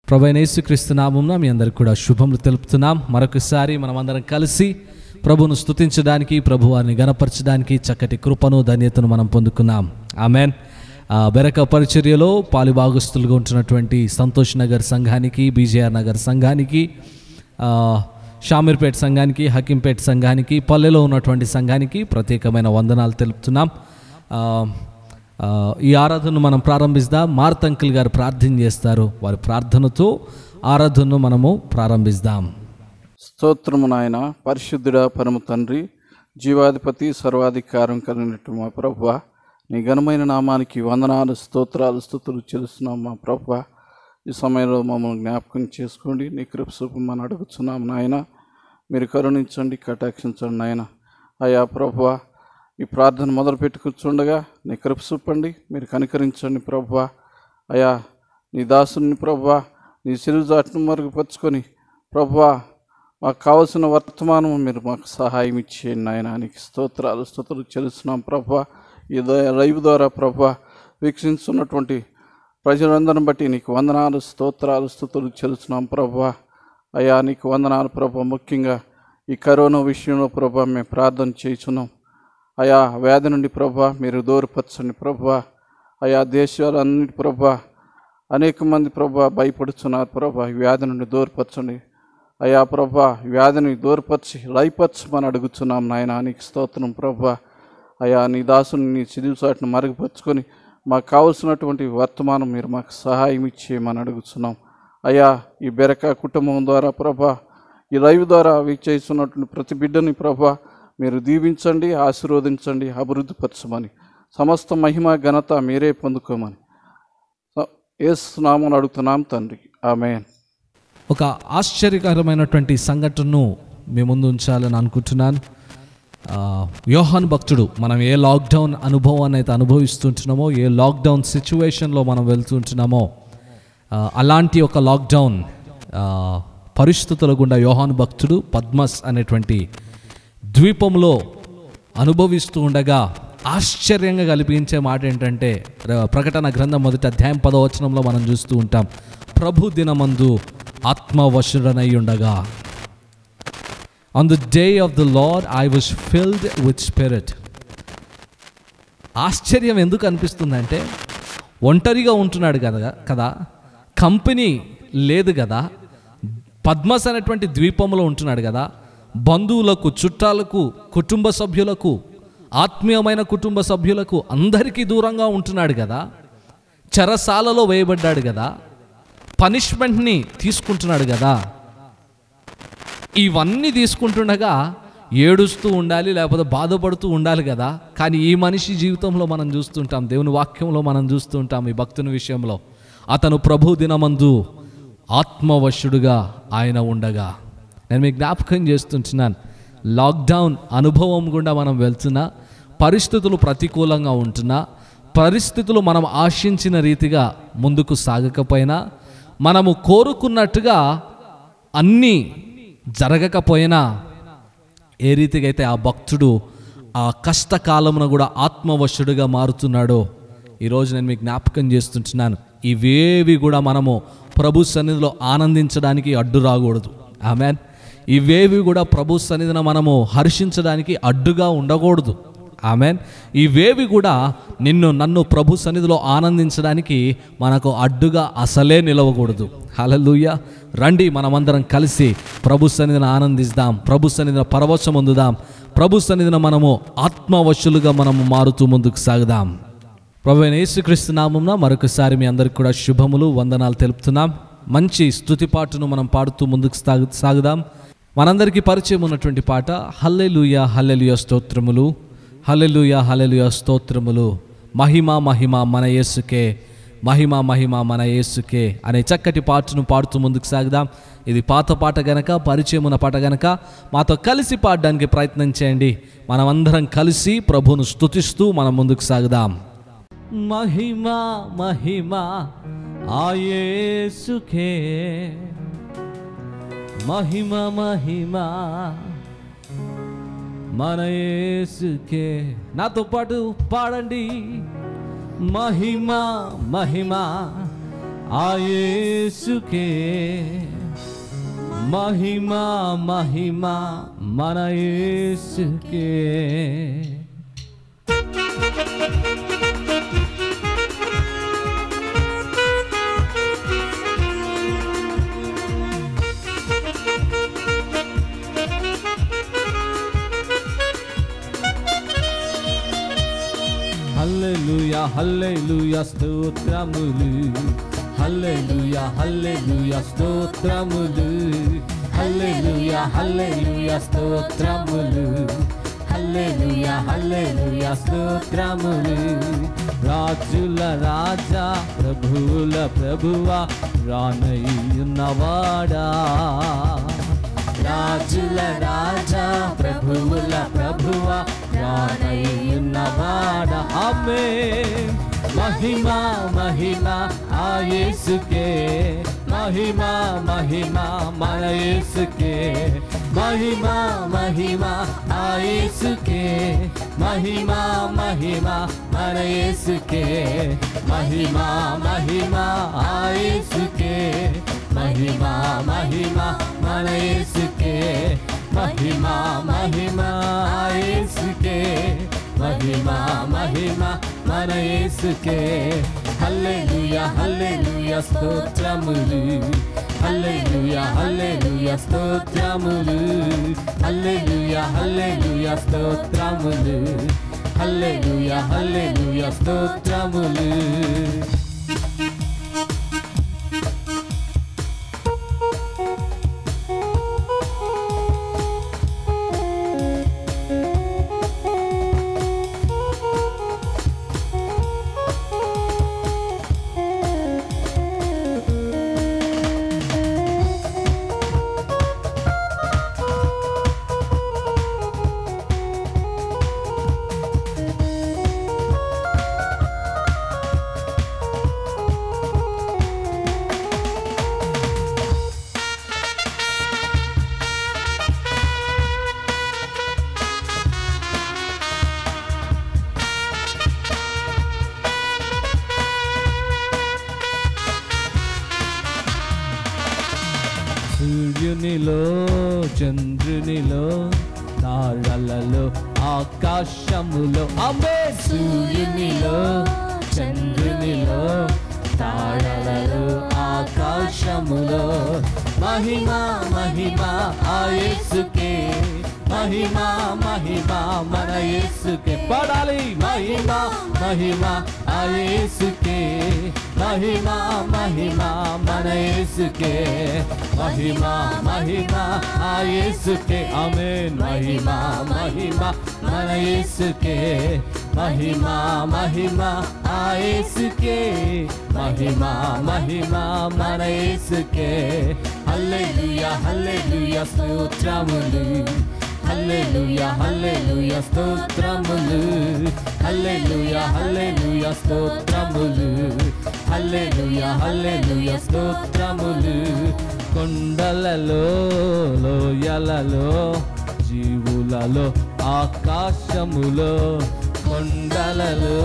ప్రభైనేసుక్రీస్తు నామంలో మీ అందరికి కూడా శుభములు తెలుపుతున్నాం మరొకసారి మనమందరం కలిసి ప్రభును స్తుతించడానికి ప్రభు వారిని గణపరచడానికి చక్కటి కృపను ధన్యతను మనం పొందుకున్నాం ఆమెన్ ఆ, బెరక పరిచర్యలో పాలిభాగస్తులుగా ఉంటున్నటువంటి సంతోష్ నగర్ సంఘానికి బీజేఆర్ నగర్ సంఘానికి ఆ, షామీర్పేట్ సంఘానికి హకీంపేట్ సంఘానికి పల్లెలో ఉన్నటువంటి సంఘానికి ప్రత్యేకమైన వందనాలు తెలుపుతున్నాం ఆ, ఆ, ఈ ఆరాధనను మనం ప్రారంభిద్దాం మార్త్ అంకుల్ గారు ప్రార్థన చేస్తారు వారి ప్రార్థనతో ఆరాధనను మనము ప్రారంభిద్దాం స్తోత్రము నాయన పరిశుద్ధుడ పరమ తండ్రి జీవాధిపతి సర్వాధికారం కలిగినట్టు మా ప్రభు నీ ఘనమైన నామానికి వందనాలు స్తోత్రాలు స్థుతులు చెల్లిస్తున్నాం మా ప్రభు ఈ సమయంలో మమ్మల్ని జ్ఞాపకం చేసుకోండి నీ కృప చూపమని అడుగుతున్నాం నాయన మీరు కరుణించండి కటాక్షించండి నాయన అయా ప్రభు ఈ ప్రార్థన మొదలు పెట్టి కూర్చుండగా నీ కృప చూపండి మీరు కనికరించండి ప్రభు అయా నీ దాసుని ప్రభు నీ సిరుజాట్ను మరుగుపరుచుకొని ప్రభువా మాకు కావలసిన వర్తమానం మీరు మాకు సహాయం ఇచ్చేయండి నాయన నీకు స్తోత్రాలు స్తోత్రాలు చెల్లిస్తున్నాం ప్రభా ఈ ద- లైవ్ ద్వారా ప్రభా వీక్షిస్తున్నటువంటి ప్రజలందరిని బట్టి నీకు వందనాలు స్తోత్రాలు స్థుతులు చెల్లిస్తున్నాం ప్రభా అయ్యా నీకు వందనాలు ప్రభా ముఖ్యంగా ఈ కరోనా విషయంలో ప్రభా మేము ప్రార్థన చేస్తున్నాం అయా వ్యాధి నుండి ప్రభా మీరు దూరపరచండి ప్రభా అయా దేశాలన్నిటి ప్రభా అనేక మంది ప్రభా భయపడుతున్నారు ప్రభా ఈ వ్యాధి నుండి దూరపరచండి అయా ప్రభా ఈ వ్యాధిని దూరపరిచి లయపరచమని అడుగుతున్నాం నాయన నీకు స్తోత్రం ప్రభా అయా నీ దాసుని నీ సిదిసాటిని మరుగుపరుచుకొని మాకు కావలసినటువంటి వర్తమానం మీరు మాకు సహాయం ఇచ్చేయమని అడుగుతున్నాం అయా ఈ బెరక కుటుంబం ద్వారా ప్రభా ఈ లైవ్ ద్వారా వీక్షిస్తున్నటువంటి ప్రతి బిడ్డని ప్రభా మీరు దీవించండి ఆశీర్వదించండి అభివృద్ధిపరచమని సమస్త మహిమ ఘనత మీరే పొందుకోమని ఏసునామని అడుగుతున్నాం తండ్రి ఆమెన్ ఒక ఆశ్చర్యకరమైనటువంటి సంఘటనను మీ ముందు ఉంచాలని అనుకుంటున్నాను ఆ, యోహాన్ భక్తుడు మనం ఏ లాక్డౌన్ అనుభవాన్ని అయితే అనుభవిస్తుంటున్నామో ఏ లాక్డౌన్ సిచ్యువేషన్లో మనం వెళ్తుంటున్నామో ఆ, అలాంటి ఒక లాక్డౌన్ ఆ, పరిస్థితుల గుండా యోహాన్ భక్తుడు పద్మస్ అనేటువంటి ద్వీపంలో అనుభవిస్తూ ఉండగా ఆశ్చర్యంగా కల్పించే మాట ఏంటంటే ర- ప్రకటన గ్రంథం మొదటి అధ్యాయం పదవచనంలో మనం చూస్తూ ఉంటాం ప్రభు దినమందు ఆత్మవశుడనై ఉండగా on the day of the Lord I was filled with spirit ఆశ్చర్యం ఎందుకు అనిపిస్తుందంటే ఒంటరిగా ఉంటున్నాడు కదా కదా కంపెనీ లేదు కదా పద్మస్ అనేటువంటి ద్వీపంలో ఉంటున్నాడు కదా బంధువులకు చుట్టాలకు కుటుంబ సభ్యులకు ఆత్మీయమైన కుటుంబ సభ్యులకు అందరికీ దూరంగా ఉంటున్నాడు కదా చెరసాలలో వేయబడ్డాడు కదా పనిష్మెంట్ని తీసుకుంటున్నాడు కదా ఇవన్నీ తీసుకుంటుండగా ఏడుస్తూ ఉండాలి లేకపోతే బాధపడుతూ ఉండాలి కదా కానీ ఈ మనిషి జీవితంలో మనం చూస్తుంటాం దేవుని వాక్యంలో మనం చూస్తుంటాం ఈ భక్తుని విషయంలో అతను ప్రభు దినమందు ఆత్మవశుడుగా ఆయన ఉండగా నేను మీకు జ్ఞాపకం చేస్తుంటున్నాను లాక్డౌన్ అనుభవం గుండా మనం వెళ్తున్నా పరిస్థితులు ప్రతికూలంగా ఉంటున్నా పరిస్థితులు మనం ఆశించిన రీతిగా ముందుకు సాగకపోయినా మనము కోరుకున్నట్టుగా అన్నీ జరగకపోయినా ఏ రీతిగా అయితే ఆ భక్తుడు ఆ కష్టకాలమున కూడా ఆత్మవశుడుగా మారుతున్నాడో ఈరోజు నేను మీకు జ్ఞాపకం చేస్తుంటున్నాను ఇవేవి కూడా మనము ప్రభు సన్నిధిలో ఆనందించడానికి అడ్డు రాకూడదు ఆమెన్ ఇవేవి కూడా ప్రభు సన్నిధిన మనము హర్షించడానికి అడ్డుగా ఉండకూడదు ఆమెన్ ఇవేవి కూడా నిన్ను నన్ను ప్రభు సన్నిధిలో ఆనందించడానికి మనకు అడ్డుగా అసలే నిలవకూడదు హలలుయ రండి మనమందరం కలిసి ప్రభు సన్నిధిని ఆనందిస్తాం ప్రభు సన్నిధిన పరవశం పొందుదాం ప్రభు సన్నిధిన మనము ఆత్మవశులుగా మనము మారుతూ ముందుకు సాగుదాం ప్రభు అయిన యేసుక్రీస్తు నామంన మరొకసారి మీ అందరికి కూడా శుభములు వందనాలు తెలుపుతున్నాం మంచి స్తుతి పాటను మనం పాడుతూ ముందుకు సాగు సాగుదాం మనందరికీ పరిచయం ఉన్నటువంటి పాట హల్లెలూయ హల్లెలూయ స్తోత్రములు హల్లెలూయ హల్లెలూయ స్తోత్రములు మహిమ మహిమ మన యేసుకే మహిమ మహిమ మన యేసుకే అనే చక్కటి పాటను పాడుతూ ముందుకు సాగుదాం ఇది పాత పాట గనక పరిచయం ఉన్న పాట గనక మాతో కలిసి పాడడానికి ప్రయత్నం చేయండి మనమందరం కలిసి ప్రభును స్తుతిస్తూ మనం ముందుకు సాగుదాం మహిమ మహిమ ఆయేసుకే మహిమ మహిమ మన యేసుకే నాతో పాటు పాడండి మహిమ మహిమ ఆ యేసుకే మహిమా మహిమా మన యేసుకే హల్లెలూయా హల్లెలూయా స్తోత్రములు హల్లెలూయా హల్లెలూయా స్తోత్రములు హల్లెలూయా హల్లెలూయా స్తోత్రములు హల్లెలూయా హల్లెలూయా స్తోత్రములు రాజుల రాజా ప్రభువుల ప్రభువా రానయ్యున్నవాడా రాజుల రాజా ప్రభువుల ప్రభువ రానయ్యున్నవాడ అమ్మే మహిమ మహిమ ఆ యేసుకే మహిమ మహిమ మన యేసుకే మహిమ మహిమ ఆ యేసుకే మహిమ మహిమ మన యేసుకే మహిమ మహిమ ఆ యేసుకే మహిమ మహిమ మన యేసుకే మహిమ మహిమ ఆ యేసుకే మహిమ మహిమ మన యేసుకే హల్లెలూయా హల్లెలూయా స్తోత్రములు హల్లెలూయా హల్లెలూయా స్తోత్రములు హల్లెలూయా హల్లెలూయా స్తోత్రములు హల్లెలూయా హల్లెలూయా స్తోత్రములు సూర్యునిలో చంద్రునిలో తారలలో ఆకాశములో అమ్మే సూర్యునిలో చంద్రునిలో తారలలో ఆకాశములో మహిమ మహిమ ఆ యేసుకే మహిమ మహిమ మన యేసుకే పడాలి మహిమ మహిమ ఆ యేసుకే మహిమ మహిమ మన యేసుకే మహిమ మహిమ ఆ యేసుకే ఆమేన్ మహిమ మహిమ మన యేసుకే మహిమ మహిమ ఆ యేసుకే మహిమ మహిమ మన యేసుకే హల్లెలూయా హల్లెలూయా స్తోత్రములు హల్లెలూయా హల్లెలూయా స్తోత్రములు హల్లెలూయా హల్లెలూయా స్తోత్రములు హల్లెలూయా హల్లెలూయా స్తోత్రములు కొండలలో లోయలలో జీవులలో ఆకాశములో కొండలలో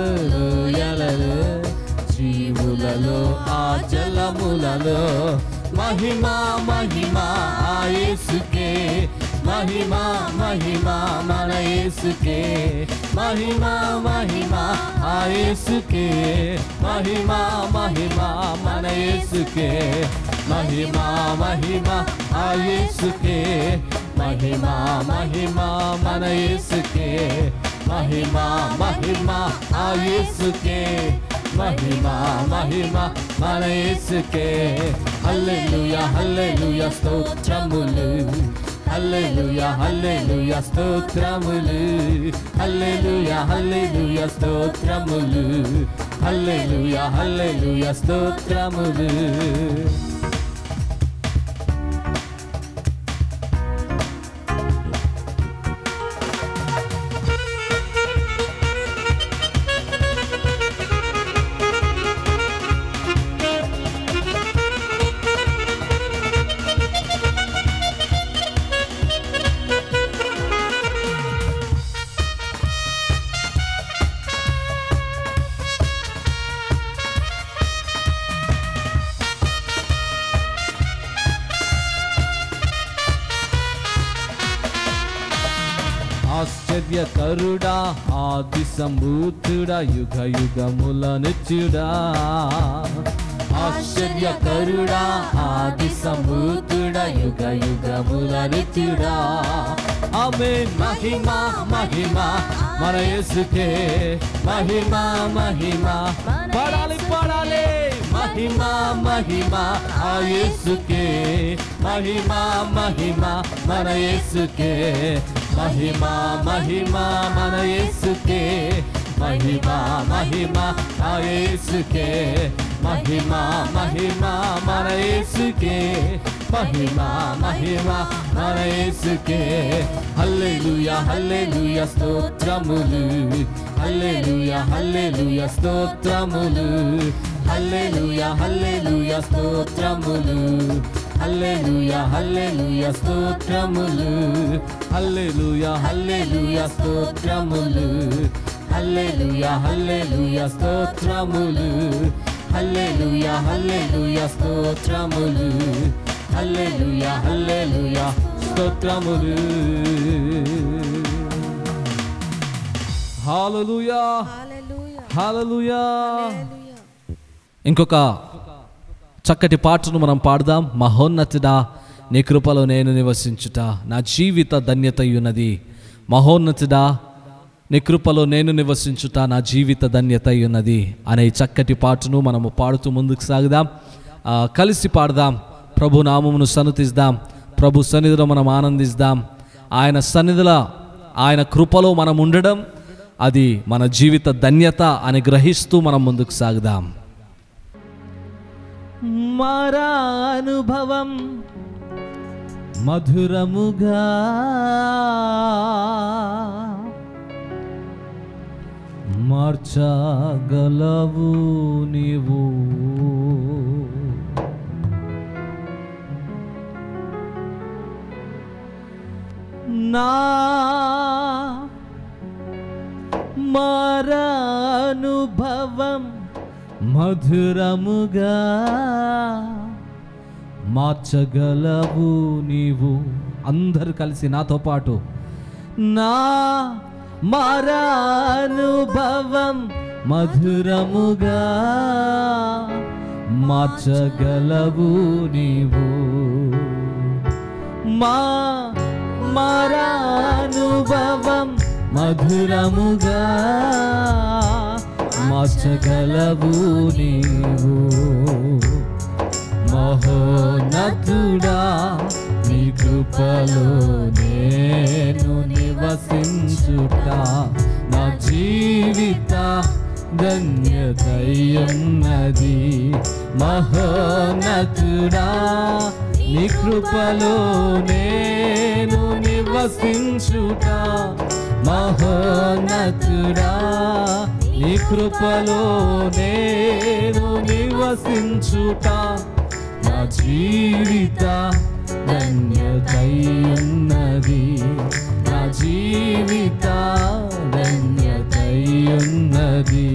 లోయలలో జీవులలో ఆ జలములలో మహిమ మహిమ ఆ యేసుకే మహిమ మహిమ మన యేసుకే మహిమ మహిమ ఆ యేసుకే మహిమ మహిమ మన యేసుకే మహిమ మహిమ ఆ యేసుకే మహిమ మహిమ మన యేసుకే మహిమ మహిమ ఆ యేసుకే మహిమ మహిమ మన యేసుకే హల్లెలూయా హల్లెలూయా స్తోత్రములు హల్లెలూయా హల్లెలూయా స్తోత్రములు హల్లెలూయా హల్లెలూయా స్తోత్రములు హల్లెలూయా హల్లెలూయా స్తోత్రములు ఆశ్చర్యకరుడా ఆది సంభూతుడా యుగ యుగముల నిత్యుడా ఆశ్చర్యకరుడా ఆది సంభూతుడా యుగ యుగముల నిత్యుడా ఆమె మహిమ మహిమ మన యేసుకే మహిమ మహిమ పడాలి పడాలి మహిమ మహిమ ఆ యేసుకే మహిమ మహిమ మన యేసుకే మహిమ మహిమ మన యేసుకే మహిమ మహిమ ఆ యేసుకే మహిమ మహిమ మన యేసుకే మహిమ మహిమ మన యేసుకే హల్లెలూయా హల్లెలూయా స్తోత్రములు హల్లెలూయా హల్లెలూయా స్తోత్రములు హల్లెలూయా హల్లెలూయా స్తోత్రములు హల్లెలూయా హల్లెలూయా స్తోత్రములు హల్లెలూయా హల్లెలూయా స్తోత్రములు హల్లెలూయా హల్లెలూయా స్తోత్రములు హల్లెలూయా హల్లెలూయా స్తోత్రములు హల్లెలూయా హల్లెలూయా స్తోత్రములు హల్లెలూయా హల్లెలూయా హల్లెలూయా హల్లెలూయా ఇంకొక చక్కటి పాటను మనం పాడదాం మహోన్నతుడా నీ కృపలో నేను నివసించుట నా జీవిత ధన్యత ఉన్నది మహోన్నతుడా నీ కృపలో నేను నివసించుట నా జీవిత ధన్యత ఉన్నది అనే ఈ చక్కటి పాటను మనము పాడుతూ ముందుకు సాగుదాం ఆ, కలిసి పాడదాం ప్రభు నామమును సన్నతిద్దాం ప్రభు సన్నిధిలో మనం ఆనందిద్దాం ఆయన సన్నిధిలో ఆయన కృపలో మనం ఉండడం అది మన జీవిత ధన్యత అని గ్రహిస్తూ మనం ముందుకు సాగుదాం మారా అనుభవం మధురముగా మార్చగలవు నీవు నా మారానుభవం మధురముగా మార్చగలవు నీవు అందరు కలిసి నాతో పాటు నా మారానుభవం మధురముగా మార్చగలవు నీవు మా మారానుభవం మధురముగా మార్చగలవు నీవు మహోన్నతుడా నీ కృపలో నేను నివసించుట నా జీవిత ధన్యతయున్నది మహోన్నతుడా నీ కృపలో నేను నివసించుట మహోన్నతుడా నీ కృపలో నేను నివసించుట నా జీవిత ధన్యతయున్నది నా జీవిత ధన్యతయున్నది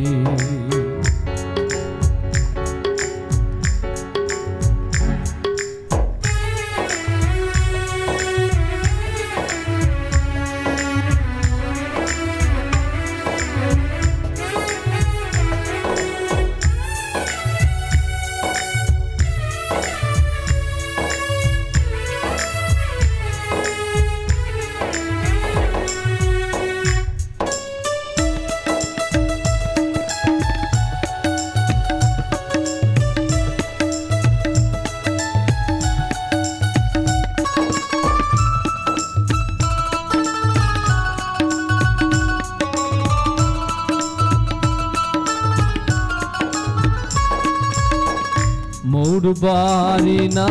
మూడు బారిన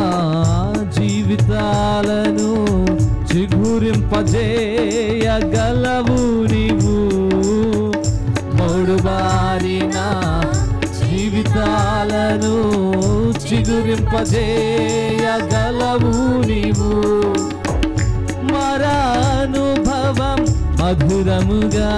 జీవితాలను చిగురింపజేయగలవు నీవు మూడు బారిన జీవితాలను చిగురింపజేయగలవు నీవు మరానుభవం మధురముగా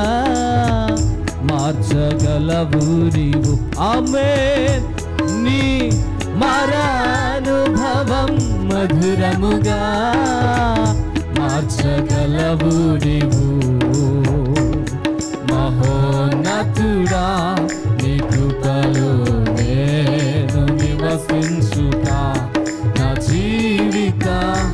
మార్చగలవు నీవు ఆమె నీ మరానుభవం మధురముగా మార్చగలవు నీవు మహోన్నతుడా నీ కృపలో నేను నివసించుతా నా జీవిత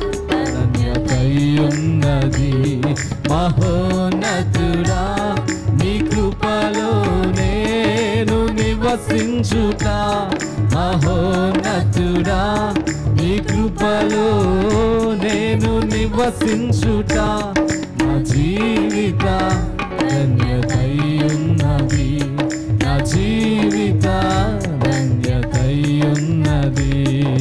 ధన్యతయున్నది మహోన్నతుడా నీ కృపలో నేను నివసించుతా మహోన్నతుడా నీ కృపలో నేను నివసించుట నా జీవిత ధన్యతయున్నది నా జీవిత ధన్యతయున్నది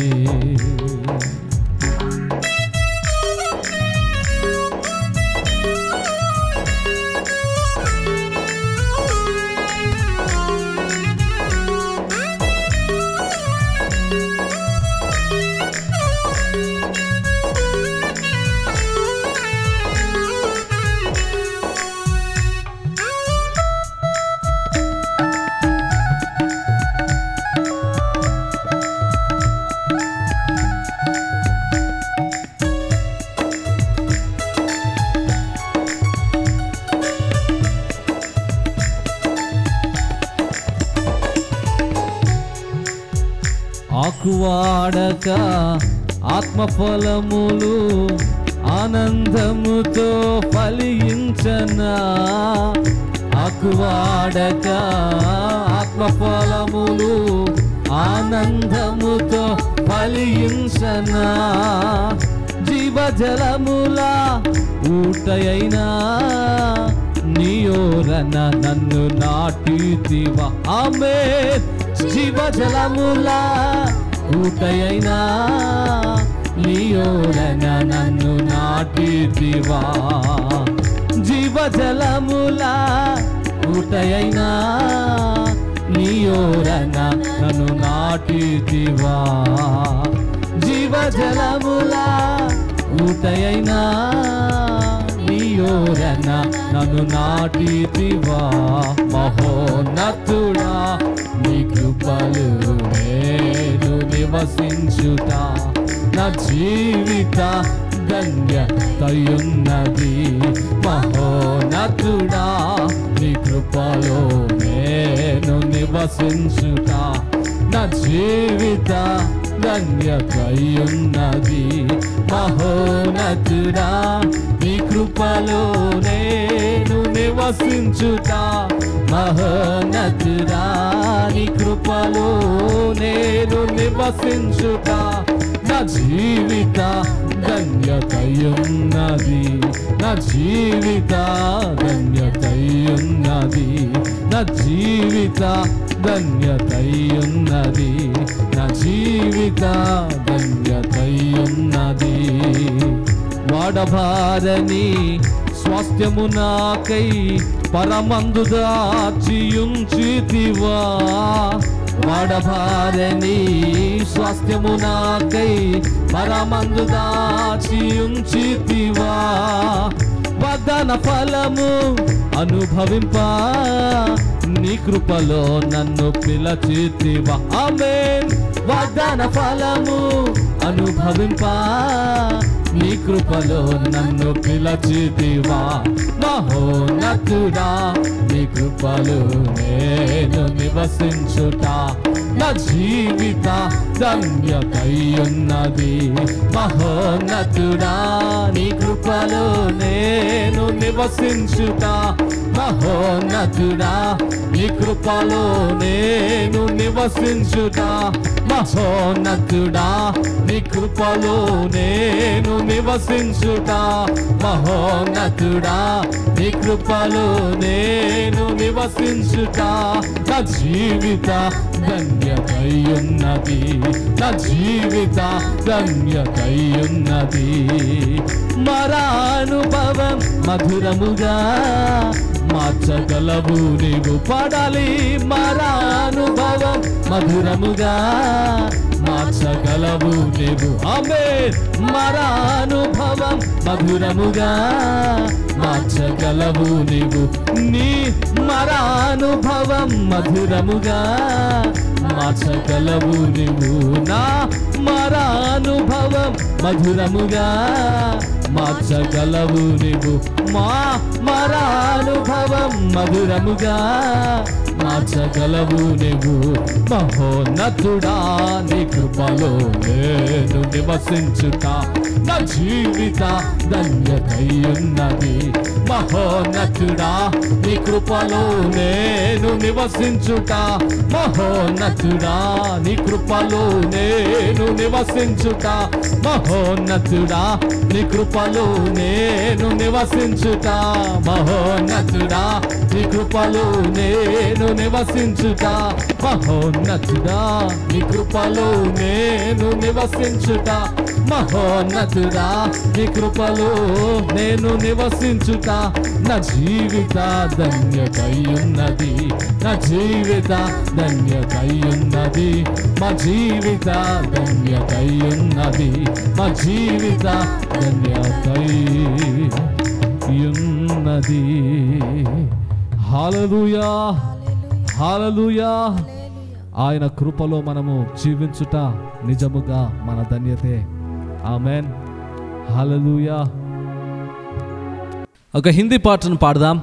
ఆకువాడక ఆత్మఫలములు ఆనందముతో ఫలించనా ఆకువాడక ఆత్మఫలములు ఆనందముతో ఫలించనా జీవజలముల ఊటయైనా నీయోరన నన్ను నాటితివా ఆమె జీవజలముల ఊటయైనా నీయోరన నన్ను నాటితివా జీవజలముల ఊటయైనా నీయోరన నన్ను నాటితివా జీవజలముల ఊటయైనా నీయోరన నన్ను నాటితివా మహోన్నతుడా నీ కృపలు నేను నివసించుట నా జీవిత ధన్యతయున్నది మహోన్నతుడా నీ కృపలో నేను నివసించుట నా జీవిత ధన్యతయున్నది మహోన్నతుడా నీ కృపలో నేను నివసించుట మహోన్నతుడా నీ కృపలో నేను నివసించుట నా జీవిత ధన్యతయున్నది నా జీవిత ధన్యతయున్నది నా జీవిత ధన్యతయున్నది నా జీవిత ధన్యతయున్నది వాడబారని స్వాస్థ్యము నాకై పరమందు దాచియుంచితివా వాడబారని స్వాస్థ్యము నాకై పరమందు దాచియుంచితివా వదన ఫలము అనుభవింప నీ కృపలో నన్ను పిలచితివా ఆమేన్ వాగ్దాన ఫలము అనుభవింప నీ కృపలో నన్ను పిలచితివా మహోన్నతుడా నీ కృపలో నేను నివసించుట నా జీవిత ధన్యతయున్నది మహోన్నతుడా నీ కృపలో నేను నివసించుట మహోన్నతుడా నీ కృపలో నేను నివసించుట మహోన్నతుడా నీ కృపలో నేను నివసించుట మహోన్నతుడా నీ కృపలో నేను నివసించుట నా జీవిత ధన్యతయున్నది నా జీవిత ధన్యతయున్నది మరానుభవం మధురముగా మార్చగలవు నీవు పాడాలి మరానుభవం మధురముగా మార్చ మార్చగలవు నీవు ఆమె మరానుభవం మధురముగా మార్చగలవు నీవు నీ మరానుభవం మధురముగా మార్చగలవు నీవు నా మరానుభవం మధురముగా మార్చగలవు నీవు మా మరానుభవం మధురముగా మార్చగలవు నీవు మహోన్నతుడా నీ కృపలో నేను నివసించుట నా జీవిత ధన్యతయున్నది మహోన్నతుడా నీ కృపలో నేను నివసించుట మహోన్నతుడా నీ కృపలో నేను నివసించుట మహోన్నతుడా నీ కృపలో నేను నివసించుట మహోన్నతుడా నీ కృపలో నేను నివసించుట మహోన్నతుడా నీ కృపలో నేను నివసించుట మహోన్నతుడా నీ కృపలో నేను నివసించుట నా జీవిత ధన్యతయున్నది నా జీవిత ధన్యతయున్నది మా జీవిత ధన్యతయున్నది మా జీవిత ధన్యతయున్నది హాలలుయా హాలలుయా ఆయన కృపలో మనము జీవించుట నిజముగా మన ధన్యతే ఆమెన్ హాలలుయా ఒక హిందీ పాటను పాడదాం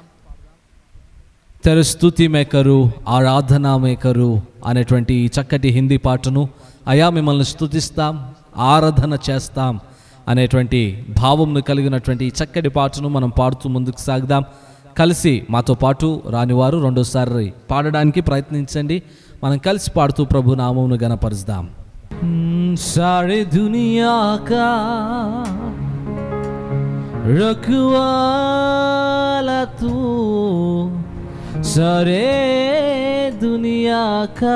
తెరు స్థుతి మేకరు ఆరాధనా మేకరు అనేటువంటి ఈ చక్కటి హిందీ పాటను అయా మిమ్మల్ని స్థుతిస్తాం ఆరాధన చేస్తాం అనేటువంటి భావంను కలిగినటువంటి ఈ చక్కటి పాటను మనం పాడుతూ ముందుకు సాగుదాం కలిసి మాతో పాటు రానివారు రెండోసారి పాడడానికి ప్రయత్నించండి మనం కలిసి పాడుతూ ప్రభు నామమును గనపరుస్తాం సారే దునియా కా रखवाला तू सारे दुनिया का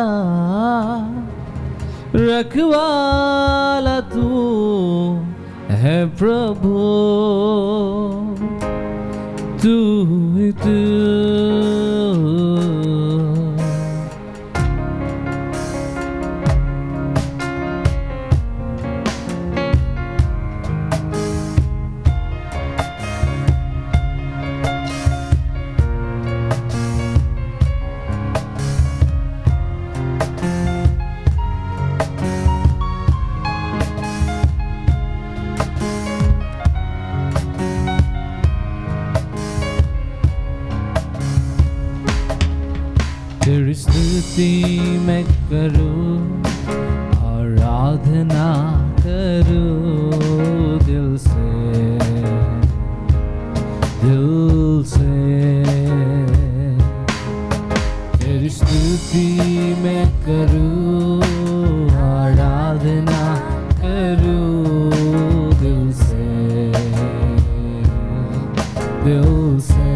रखवाला तू है प्रभु तू ही तू तेरी स्तुति मैं करूं आराधना करूं दिल से दिल से तेरी स्तुति मैं करूं आराधना करूं दिल से दिल से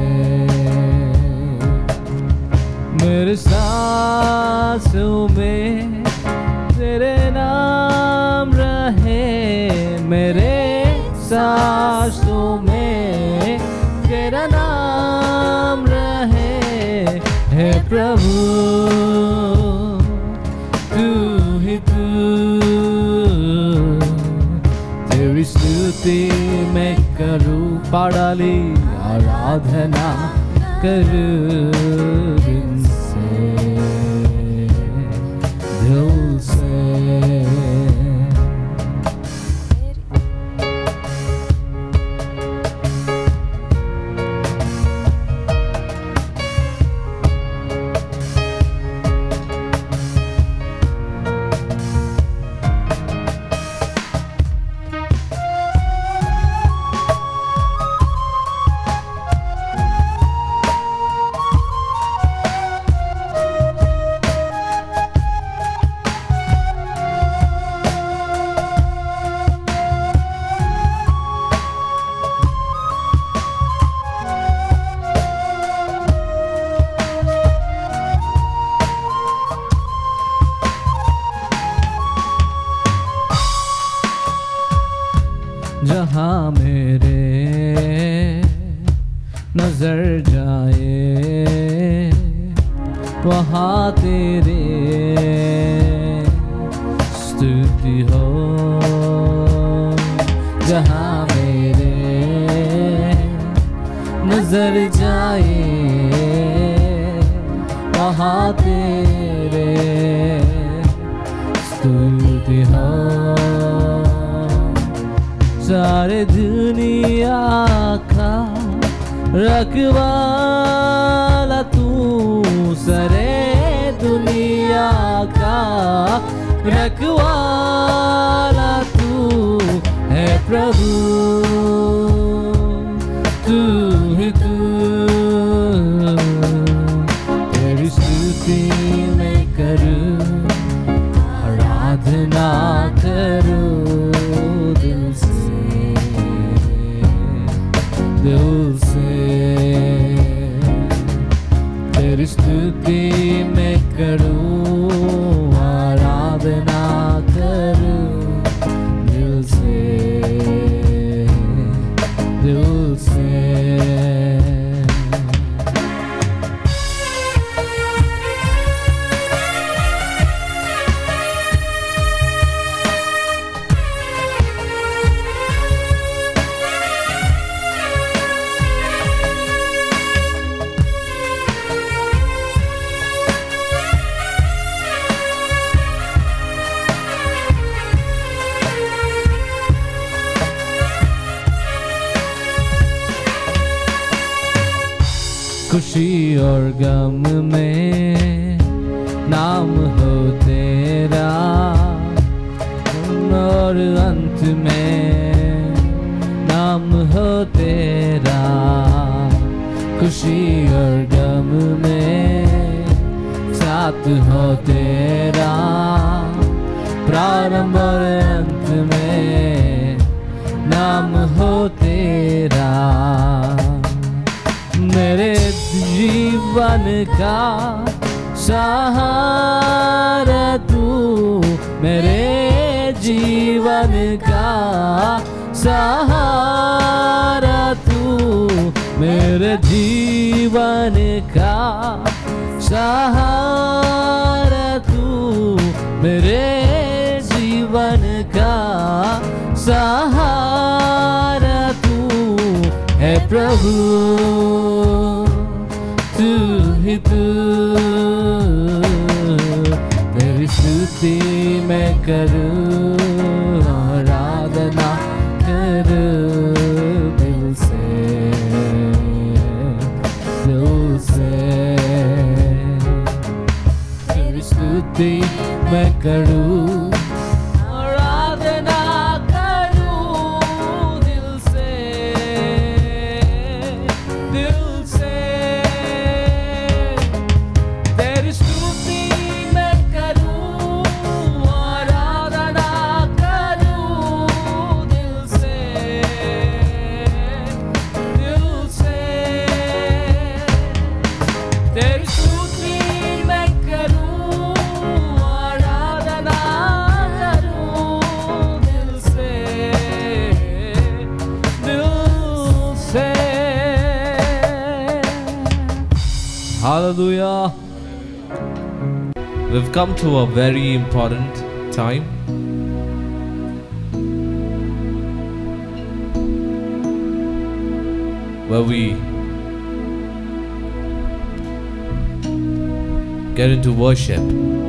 मेरे सांसों में तेरे नाम रहे मेरे सांसों में तेरा नाम रहे हे प्रभु तू ही तू तेरी स्तुति मैं करूं पाडाली आराधना करूं दिल से दिल से जहाँ मेरे नजर जाए वहाँ तेरे स्तुति हो जहाँ मेरे नजर जाए वहाँ तेरे स्तुति हो सारे दुनिया का रखवाला तू सरे दुनिया का रखवाला तू है प्रभु तू ही तू तेरी स्तुति मैं करूं आराधना करूं दिल से दिल से तेरी स्तुति मैं करूं आराधना करूं दिल से दिल से खुशी और गम में नाम हो तेरा और अंत में नाम हो तेरा खुशी और गम में साथ हो तेरा प्रारंभ और अंत में नाम हो तेरा मेरे जीवन का सहारा तू मेरे जीवन का सहारा तू मेरे जीवन का सहारा तू मेरे जीवन का सहारा तू है प्रभु तू ही तू तेरी स्तुति मैं करूं आराधना करूं दिल से दिल से तेरी स्तुति मैं करूं आराधना करूं दिल से दिल से तेरी स्तुति मैं करूं आराधना करूं दिल से दिल से तेरी स्तुति मैं करूं आराधना करूं दिल से दिल से Hallelujah. We've come to a very important time. Where we get into worship.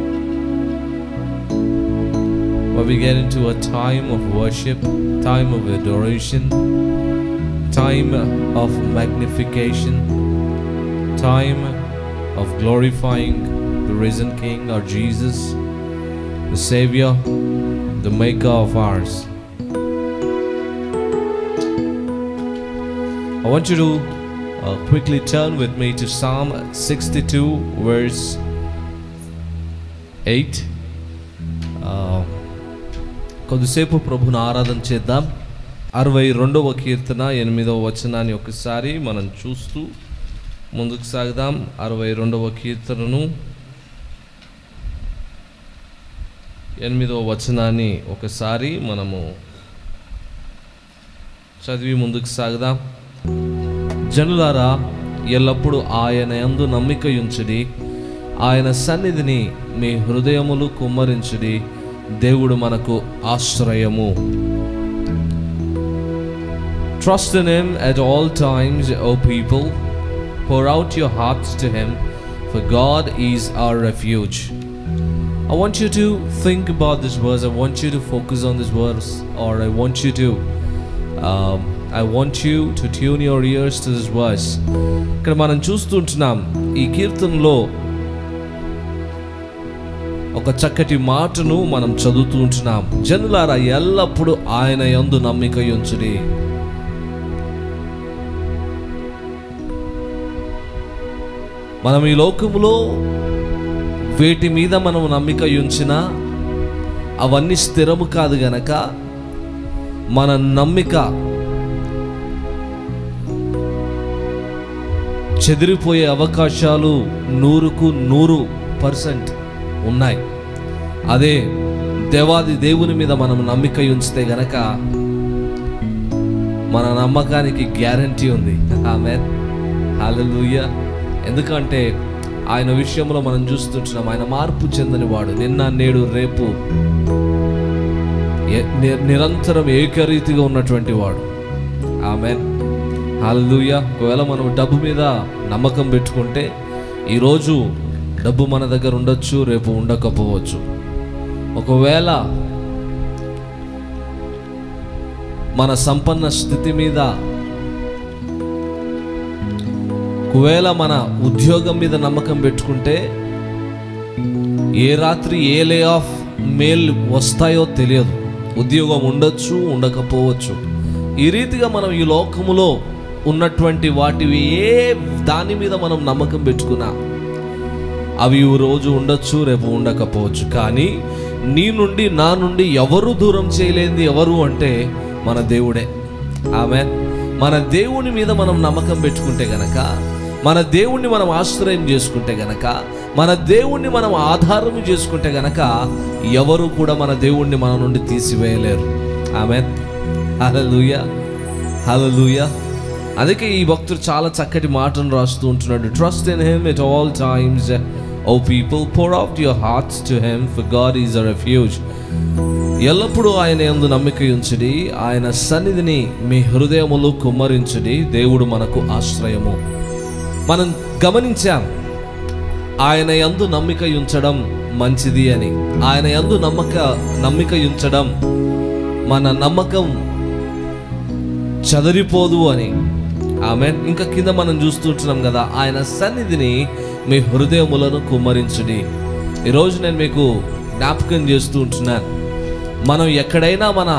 Where we get into a time of worship, time of adoration, time of magnification, time of glorifying the risen King, our Jesus, the Savior, the Maker of ours. I want you to uh, quickly turn with me to Psalm 62, verse 8. Uh, కొద్దిసేపు ప్రభుని ఆరాధన చేద్దాం అరవై రెండవ కీర్తన ఎనిమిదవ వచనాన్ని ఒకసారి మనం చూస్తూ ముందుకు సాగుదాం అరవై రెండవ కీర్తనను ఎనిమిదవ వచనాన్ని ఒకసారి మనము చదివి ముందుకు సాగుదాం జనులారా ఎల్లప్పుడూ ఆయన యందు నమ్మిక ఉంచుడి ఆయన సన్నిధిని మీ హృదయములు కుమ్మరించుడి దేవుడు మనకు ఆశ్రయము Trust in Him at all times, O people. Pour out your hearts to Him, for God is our refuge. I want you to think about this verse. I want you to focus on this verse, or I want you to, um, I want you to tune your ears to this verse. ఇక్కడ మనం చూస్తుంటున్నాం ఈ కీర్తనలో ఒక చక్కటి మాటను మనం చదువుతూ ఉంటున్నాం జనులారా ఎల్లప్పుడూ ఆయన యందు నమ్మిక ఉంచుడి మనం ఈ లోకములో వేటి మీద మనం నమ్మిక ఉంచినా అవన్నీ స్థిరము కాదు గనక మన నమ్మిక చెదిరిపోయే అవకాశాలు నూరుకు నూరు పర్సెంట్ ఉన్నాయి అదే దేవాది దేవుని మీద మనం నమ్మిక ఉంచితే గనక మన నమ్మకానికి గ్యారంటీ ఉంది ఆమె హల్లెలూయా ఎందుకంటే ఆయన విషయంలో మనం చూస్తుంటున్నాం ఆయన మార్పు చెందని నిన్న నేడు రేపు ఏ- ని- నిరంతరం ఏకరీతిగా ఉన్నటువంటి వాడు ఆమె హల్లెలూయా ఒకవేళ మనం డబ్బు మీద నమ్మకం పెట్టుకుంటే ఈరోజు డబ్బు మన దగ్గర ఉండొచ్చు రేపు ఉండకపోవచ్చు ఒకవేళ మన సంపన్న స్థితి మీద ఒకవేళ మన ఉద్యోగం మీద నమ్మకం పెట్టుకుంటే ఏ రాత్రి ఏ లే ఆఫ్ మేల్ వస్తాయో తెలియదు ఉద్యోగం ఉండొచ్చు ఉండకపోవచ్చు ఈ రీతిగా మనం ఈ లోకములో ఉన్నటువంటి వాటివి ఏ దాని మీద మనం నమ్మకం పెట్టుకున్నా అవి ఈ రోజు ఉండొచ్చు రేపు ఉండకపోవచ్చు కానీ నీ నుండి నా నుండి ఎవరు దూరం చేయలేంది ఎవరు అంటే మన దేవుడే ఆమె మన దేవుని మీద మనం నమ్మకం పెట్టుకుంటే గనక మన దేవుణ్ణి మనం ఆశ్రయం చేసుకుంటే గనక మన దేవుణ్ణి మనం ఆధారం చేసుకుంటే గనక ఎవరు కూడా మన దేవుణ్ణి మన నుండి తీసివేయలేరు ఆమె హలలుయ హలలుయ అందుకే ఈ భక్తుడు చాలా చక్కటి మాటను రాస్తూ ఉంటున్నాడు trust in him at all times O people pour out your hearts to him for God is a refuge ఎల్లప్పుడూ ఆయన యందు నమ్మిక ఉంచుడి ఆయన సన్నిధిని మీ హృదయములు కుమ్మరించుడి దేవుడు మనకు ఆశ్రయము మనం గమనించాం ఆయన యందు నమ్మిక ఉంచడం మంచిది అని ఆయన యందు నమ్మక నమ్మిక ఉంచడం మన నమ్మకం చదరిపోదు అని ఆమె ఇంకా కింద మనం చూస్తుంటున్నాం కదా ఆయన సన్నిధిని మీ హృదయములను కుమ్మరించుడి ఈరోజు నేను మీకు జ్ఞాపకం చేస్తూ ఉంటున్నాను మనం ఎక్కడైనా మన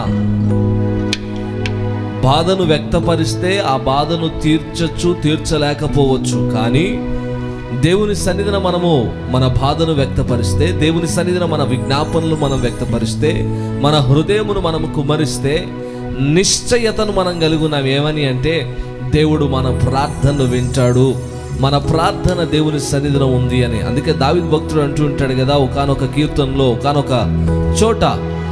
బాధను వ్యక్తపరిస్తే ఆ బాధను తీర్చచ్చు తీర్చలేకపోవచ్చు కానీ దేవుని సన్నిధిన మనము మన బాధను వ్యక్తపరిస్తే దేవుని సన్నిధిన మన విజ్ఞాపనలు మనం వ్యక్తపరిస్తే మన హృదయమును మనము కుమ్మరిస్తే నిశ్చయతను మనం కలిగి ఉన్నాం ఏమని అంటే దేవుడు మన ప్రార్థనను వింటాడు మన ప్రార్థన దేవుని సన్నిధిలో ఉంది అని అందుకే దావిద్ భక్తుడు అంటూ ఉంటాడు కదా ఒకనొక కీర్తనలో ఒకనొక చోట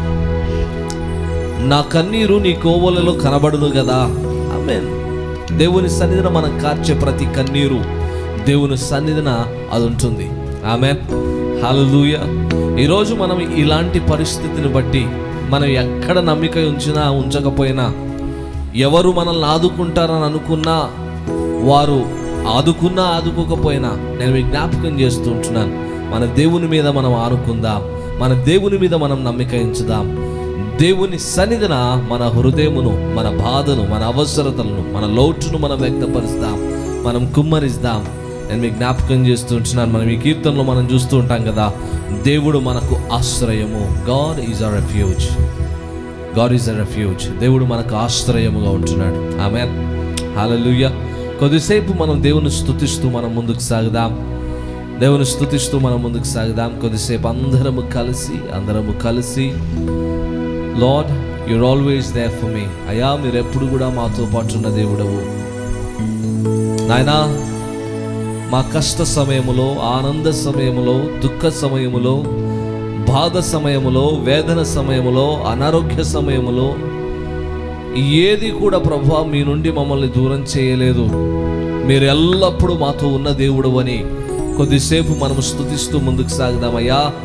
నా కన్నీరు నీ కోవలలో కనబడును కదా ఆమేన్ దేవుని సన్నిధిన మనం కార్చే ప్రతి కన్నీరు దేవుని సన్నిధిన అది ఉంటుంది ఆమె హల్లెలూయ ఈరోజు మనం ఇలాంటి పరిస్థితిని బట్టి మనం ఎక్కడ నమ్మిక ఉంచినా ఉంచకపోయినా ఎవరు మనల్ని ఆదుకుంటారని అనుకున్నా వారు ఆదుకున్నా ఆదుకోకపోయినా నేను మీకు జ్ఞాపకం చేస్తూ ఉంటున్నాను మన దేవుని మీద మనం ఆనుకుందాం మన దేవుని మీద మనం నమ్మిక ఉంచుదాం దేవుని సన్నిధిన మన హృదయమును మన బాధను మన అవసరతలను మన లోటును మనం వ్యక్తపరుస్తాం మనం కుమ్మరిస్తాం నేను మీకు జ్ఞాపకం చేస్తూ ఉంటున్నాను మనం ఈ కీర్తనలో మనం చూస్తూ ఉంటాం కదా దేవుడు మనకు ఆశ్రయము God is a refuge God is a refuge దేవుడు మనకు ఆశ్రయముగా ఉంటున్నాడు ఆమె హల్లెలూయ కొద్దిసేపు మనం దేవుని స్తుతిస్తూ మనం ముందుకు సాగుదాం దేవుని స్తుతిస్తూ మనం ముందుకు సాగుదాం కొద్దిసేపు అందరము కలిసి అందరము కలిసి Lord you're always there for me అయ్యా మీరు ఎప్పుడు కూడా మాతో పాటు ఉన్న దేవుడవు నాయనా మా కష్ట సమయములో ఆనంద సమయములో దుఃఖ సమయములో బాధ సమయములో వేదన సమయములో అనారోగ్య సమయములో ఏది కూడా ప్రభా మీ నుండి మమ్మల్ని దూరం చేయలేదు మీరు ఎల్లప్పుడూ మాతో ఉన్న దేవుడు అని కొద్దిసేపు మనం స్తుతిస్తూ ముందుకు సాగుదామయ్యా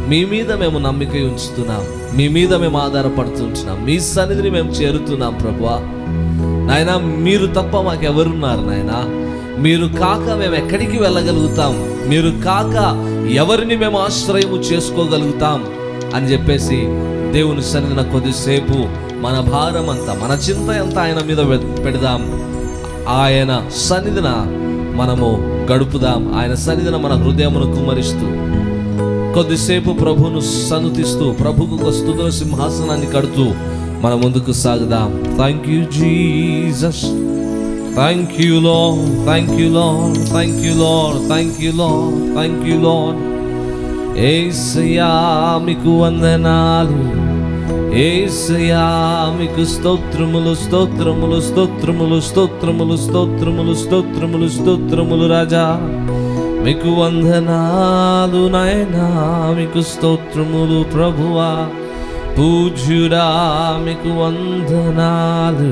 మీ మీద మేము నమ్మిక ఉంచుతున్నాం మీ మీద మేము ఆధారపడుతుంటున్నాం మీ సన్నిధిని మేము చేరుతున్నాం ప్రభువా నాయన మీరు తప్ప మాకెవరున్నారు నాయన మీరు కాక మేము ఎక్కడికి వెళ్ళగలుగుతాం మీరు కాక ఎవరిని మేము ఆశ్రయము చేసుకోగలుగుతాం అని చెప్పేసి దేవుని సన్నిధిన కొద్దిసేపు మన భారం అంతా మన చింత అంతా ఆయన మీద పె- పెడదాం ఆయన సన్నిధిన మనము గడుపుదాం ఆయన సన్నిధిన మన హృదయమును కుమ్మరిస్తూ కొద్దిసేపు ప్రభును సన్నుతిస్తూ ప్రభుకు ఒక స్తుతుల సింహాసనాన్ని కడుతూ మన ముందుకు సాగుదాం thank you Jesus thank you Lord thank you Lord thank you Lord thank you Lord thank you Lord ఏసయ్యా మీకు వందనాలు ఏసయ్యా మీకు స్తోత్రములు స్తోత్రములు స్తోత్రములు స్తోత్రములు స్తోత్రములు స్తోత్రములు స్తోత్రములు రాజా మీకు వందనాలు నాయనా మీకు స్తోత్రములు ప్రభువా పూజ్యుడా మీకు వందనాలు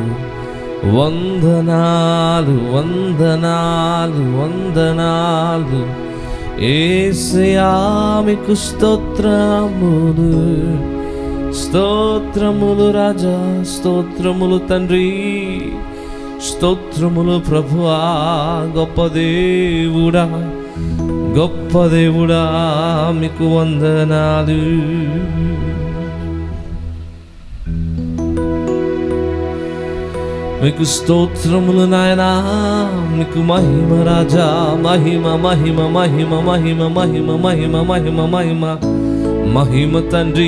వందనాలు వందనాలు వందనాలు ఏసయా మీకు స్తోత్రములు స్తోత్రములు రాజా స్తోత్రములు తండ్రి స్తోత్రములు ప్రభువా గొప్ప దేవుడా గొప్ప దేవుడా మీకు వందనాలు మీకు స్తోత్రములు నాయనా మీకు మహిమ రాజా మహిమ మహిమ మహిమ మహిమ మహిమ మహిమ మహిమ మహిమ మహిమ తండ్రి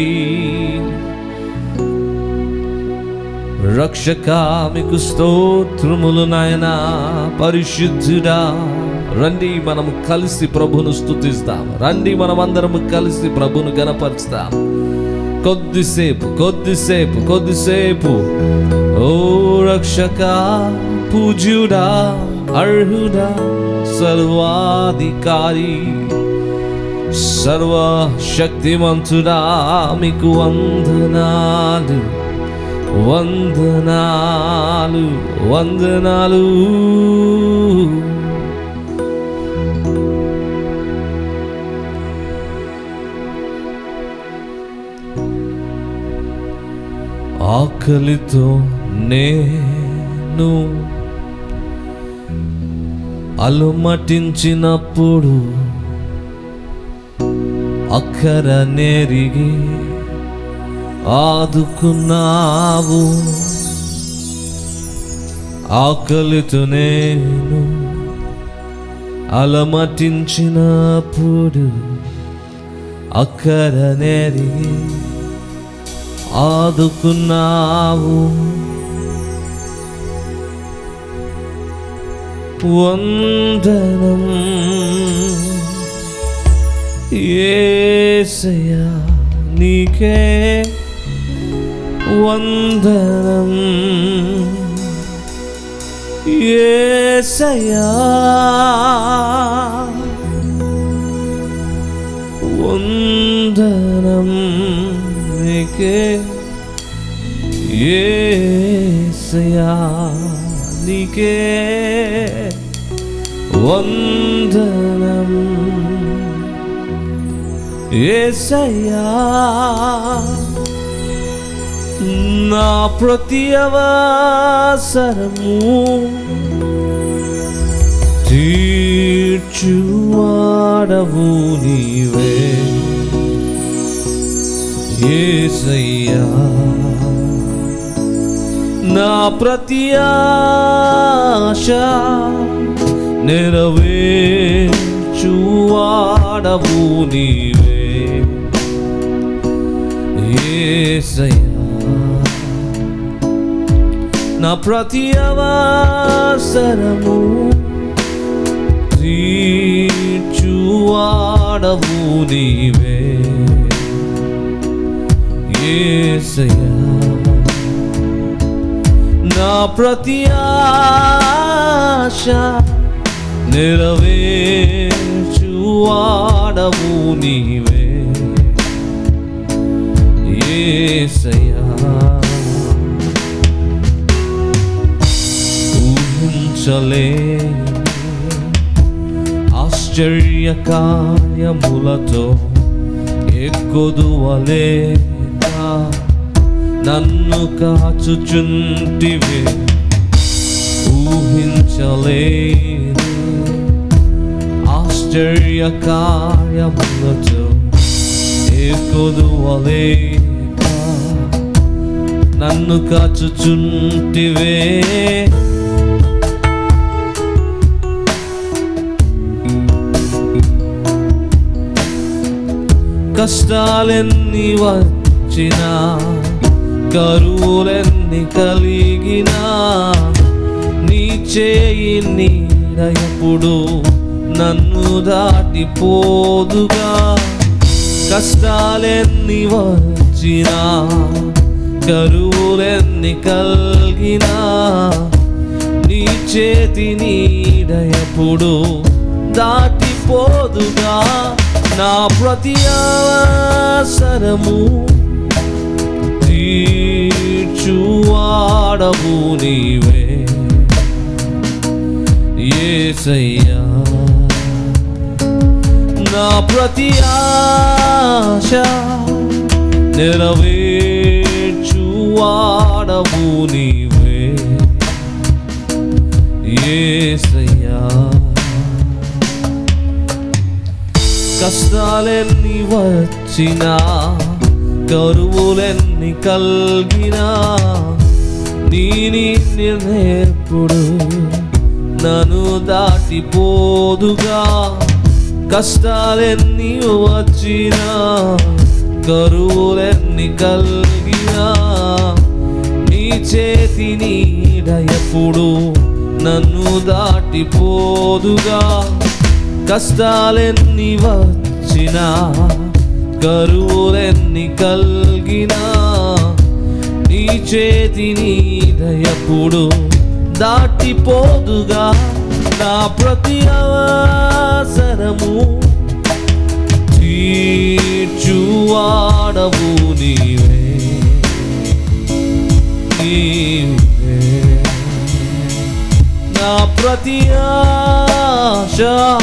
రక్షక మీకు స్తోత్రములు నాయనా పరిశుద్ధుడా రండి మనము కలిసి ప్రభును స్తుతిస్తాం రండి మనం అందరం కలిసి ప్రభును గనపరుస్తాం కొద్దిసేపు కొద్దిసేపు కొద్దిసేపు ఓ రక్షక పూజ్యుడా అర్హుడా సర్వాధికారి సర్వశక్తిమంతుడా మీకు వందనాలు వందనాలు వందనాలు ఆకలితో నేను అలుమటించినప్పుడు అక్కర నెరిగి ఆదుకున్నావు ఆకలితో నేను అలమటించినప్పుడు అక్కర నెరిగి ఆదుకున్నావు వందనం ఏసయ్యా నీకే వందనం ఏసయ్యా వందనం నీకే ఏసయ్యా నీకే వందనం ఏసయ్యా నా ప్రతి అవసరము తీర్చువాడవు నీవే ఏసయ్యా నా ప్రతి ఆశ నెరవేర్చువాడవు నీవే ఏసయ్యా నా ప్రతి అవసరము తీర్చువాడవు నీవే ఏసయ్యా నా ప్రతి ఆశ నెరవేర్చువాడవు నీవే ఏసయ్యా ఊహించలే ఆశ్చర్య కార్యములతో ఎక్కొదువలేక నన్ను కాచుచుంటివే ఊహించలేని ఆశ్చర్య కార్యములతో ఎక్కొదువలేక నన్ను కాచుచుంటివే కష్టాలెన్ని వచ్చినా కరువులెన్ని కలిగినా నీ చేయి నీడ ఎప్పుడు నన్ను దాటిపోదుగా కష్టాలెన్ని వచ్చినా కరువులెన్ని కలిగినా నీ చేతి నీడ ఎప్పుడు దాటిపోదుగా నా ప్రతి అవసరము తీర్చువాడవు నీవే ఏసయ్యా నా ప్రతి ఆశ నెరవేర్చువాడవు నీవే ఏసయ్యా కష్టాలెన్ని వచ్చినా కరువులెన్ని కలిగినా నీ నిర్ణయప్పుడు నన్ను దాటిపోదుగా కష్టాలెన్ని వచ్చినా కరువులెన్ని కలిగినా నీ చేతి నీడ ఎప్పుడు నన్ను దాటిపోదుగా కష్టాలెన్ని వచ్చినా కరువులెన్ని కలిగినా నీ చేతి నీడ ఎప్పుడు దాటిపోదుగా నా ప్రతి అవసరము తీర్చువాడవు నీవే నీవే నా ప్రతి ఆశ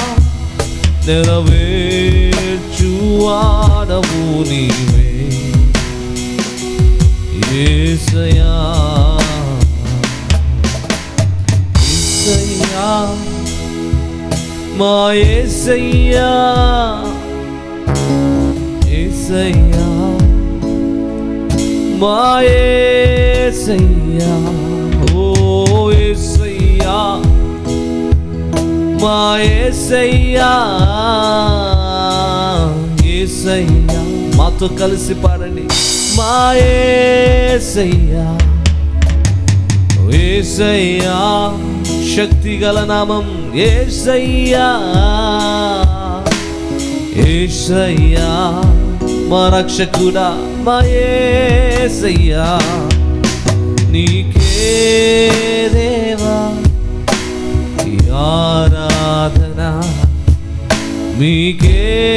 నెరవేర్చువాడవు నీవే ఏసయా ఏసయ్యా మా ఏసయ్యా ఏసయ్యా మా ఏసయ్యా ఓ ఏసయ్యా మా ఏసయ్యా ఏసయ్యా మాతో కలిసి పాడండి మా ఏసయ్యా ఏసయ్యా శక్తి గల నామం ఏసయ్యా ఏసయ్యా మా రక్షకుడా మా ఏసయ్యా నీకే దేవా ఈ ఆరాధన మీకే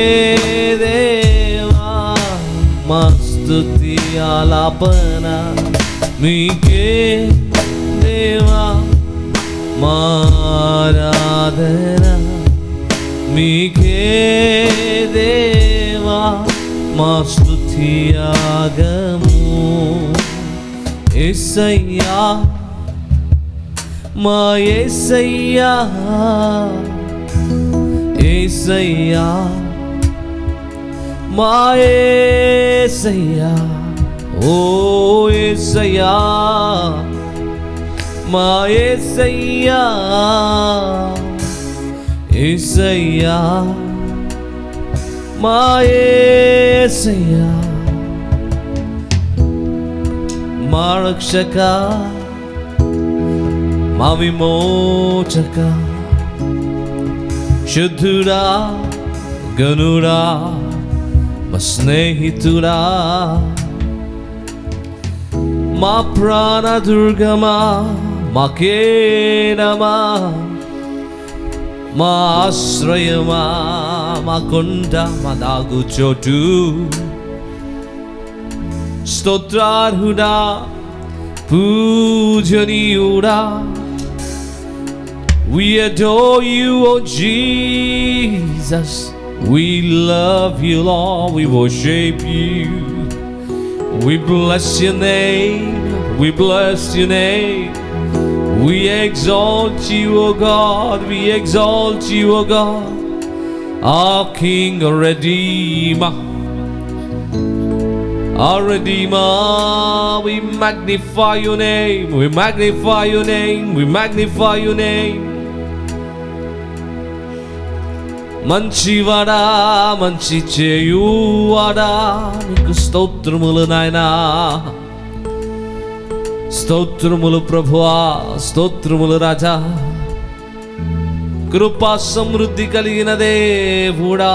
దేవా మా స్తుతి ఆలాపన మీకే దేవా మా ఆరాధన మీకే దేవా మా స్తుతి ఆగము ఎస్సయ్యా మా ఏసయ్యా ఏసయ్యా మా ఏసయ్యా ఓ ఏసయ్యా మా ఏసయ్యా ఏసయ్యా మా ఏసయ్యా మా రక్షక మా విమోచక శుద్ధుడా గనుడా మా స్నేహితుడా మా ప్రాణ దుర్గమా మా కేడమా మా ఆశ్రయమా మా కొండ మా దాగు చోటు స్తోత్రార్హుడా పూజనీయుడా We adore you, oh Jesus. We love you, Lord. We worship you. We bless your name. We bless your name. We exalt you, O God. We exalt you, O God. Our King, our Redeemer. Our Redeemer, we magnify your name. We magnify your name. We magnify your name. మంచివాడా మంచి చేయువాడా నీకు స్తోత్రములు నాయనా స్తోత్రములు ప్రభువా స్తోత్రములు రాజా కృపా సమృద్ధి కలిగిన దేవుడా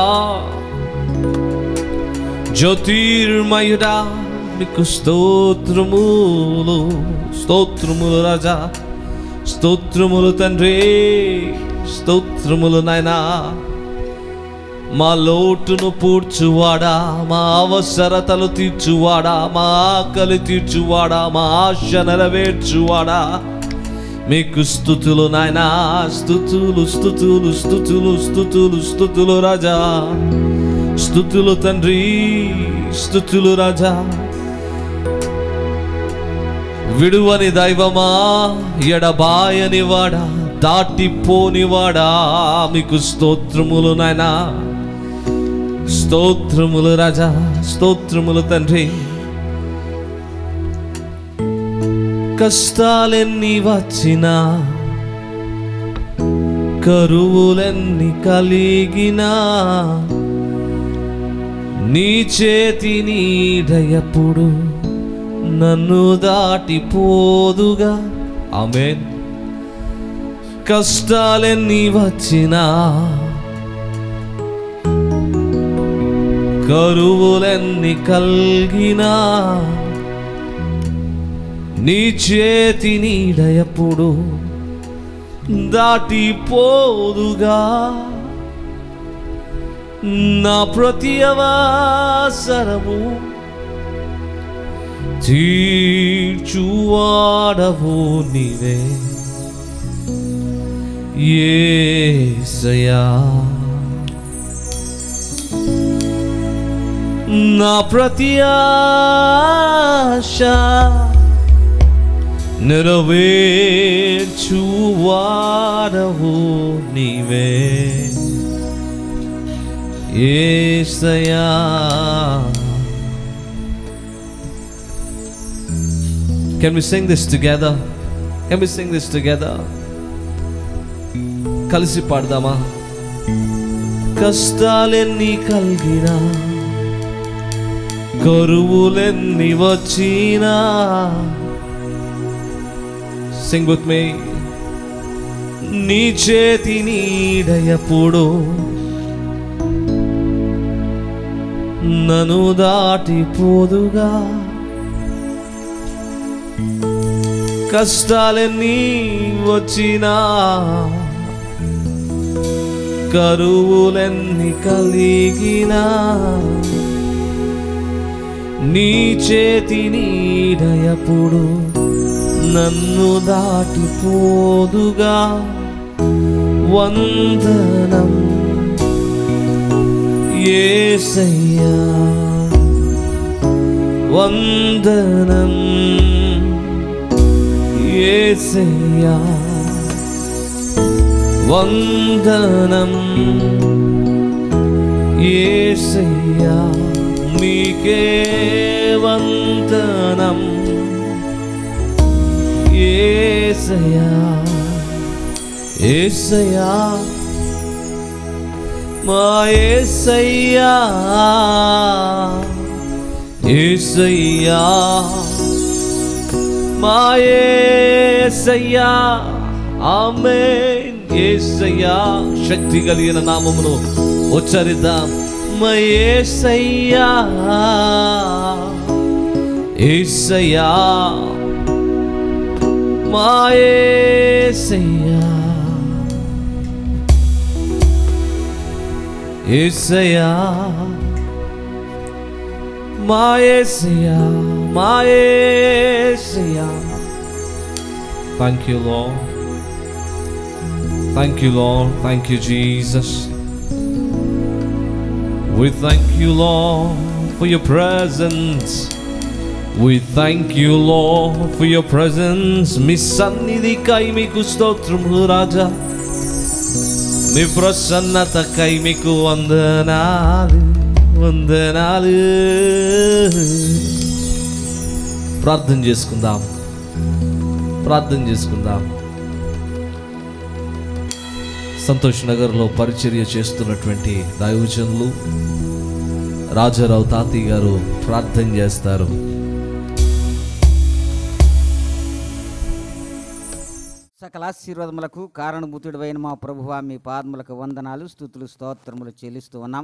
జ్యోతిర్మయుడా మీకు స్తోత్రములు స్తోత్రములు రాజా స్తోత్రములు తండ్రి స్తోత్రములు నాయనా మా లోటును పూడ్చువాడా మా అవసరతలు తీర్చువాడా మా ఆకలి తీర్చువాడా మా ఆశ నెరవేర్చువాడా మీకు స్థుతులు నాయనా స్థుతులు స్థుతులు స్థుతులు స్థుతులు స్థుతులు రాజా స్థుతులు తండ్రి స్థుతులు రాజా విడువని దైవమా ఎడబాయని వాడా దాటిపోని వాడా మీకు స్తోత్రములు నాయనా స్తోత్రములు రాజా స్తోత్రములు తండ్రి కష్టాలెన్ని వచ్చినా కరువులెన్ని కలిగినా నీ చేతి నీడయప్పుడు నన్ను దాటిపోదుగా ఆమెన్ కష్టాలెన్ని వచ్చినా కరువులెన్ని కలిగినా నీ చేతి నీడయప్పుడు దాటిపోదుగా నా ప్రతి అవసరము తీర్చువాడవు నీవే ఏసయా నా ప్రతి ఆశ నెరవేర్చువాడవు నీవే ఏసయా Can we sing this together? Can we sing this together? కలిసి పాడదామా కష్టాలెన్ని కలిగినా కరువులెన్ని వచ్చినా సింగ్ విత్ మీ నీ చేతి నీడయప్పుడు నన్ను దాటిపోదుగా కష్టాలన్నీ వచ్చినా కరువులన్నీ కలిగినా నీ చేతి నీడయప్పుడు నన్ను దాటిపోదుగా వందనం ఏసయ్యా వందనం ఏసయ్యా వందనం ఏసయ్యా మీకే వందనం ఏసయ్యా ఏసయ్యా మా ఏసయ్యా ఏసయ్యా మా ఏసయ్యా ఆమేన్ ఏసయ్యా శక్తి కలిగిన నామమును ఉచ్చరిద్దాం మా ఏసయ్యా ఏసయ్యా మా ఏసయ్యా ఏసయ్యా మా ఏసయ్యా మా ఏసయ్యా Thank you, Lord. Thank you, Lord. Thank you, Jesus. We thank you, Lord, for your presence. We thank you, Lord, for your presence. మీ సన్నిధికై మీకు స్తోత్రములు రాజా మీ ప్రసన్నతకై మీకు వందనాలు వందనాలు ప్రార్థన చేసుకుందాం ప్రార్థన చేసుకుందాం సంతోష్ నగర్లో పరిచర్య చేస్తున్నటువంటి దైవజనులు రాజారావు తాతయ్య గారు ప్రార్థన చేస్తారు సకల ఆశీర్వాదములకు కారణభూతుడైన మా ప్రభువ మీ పాదములకు వందనాలు స్థుతులు స్తోత్రములు చెల్లిస్తూ ఉన్నాం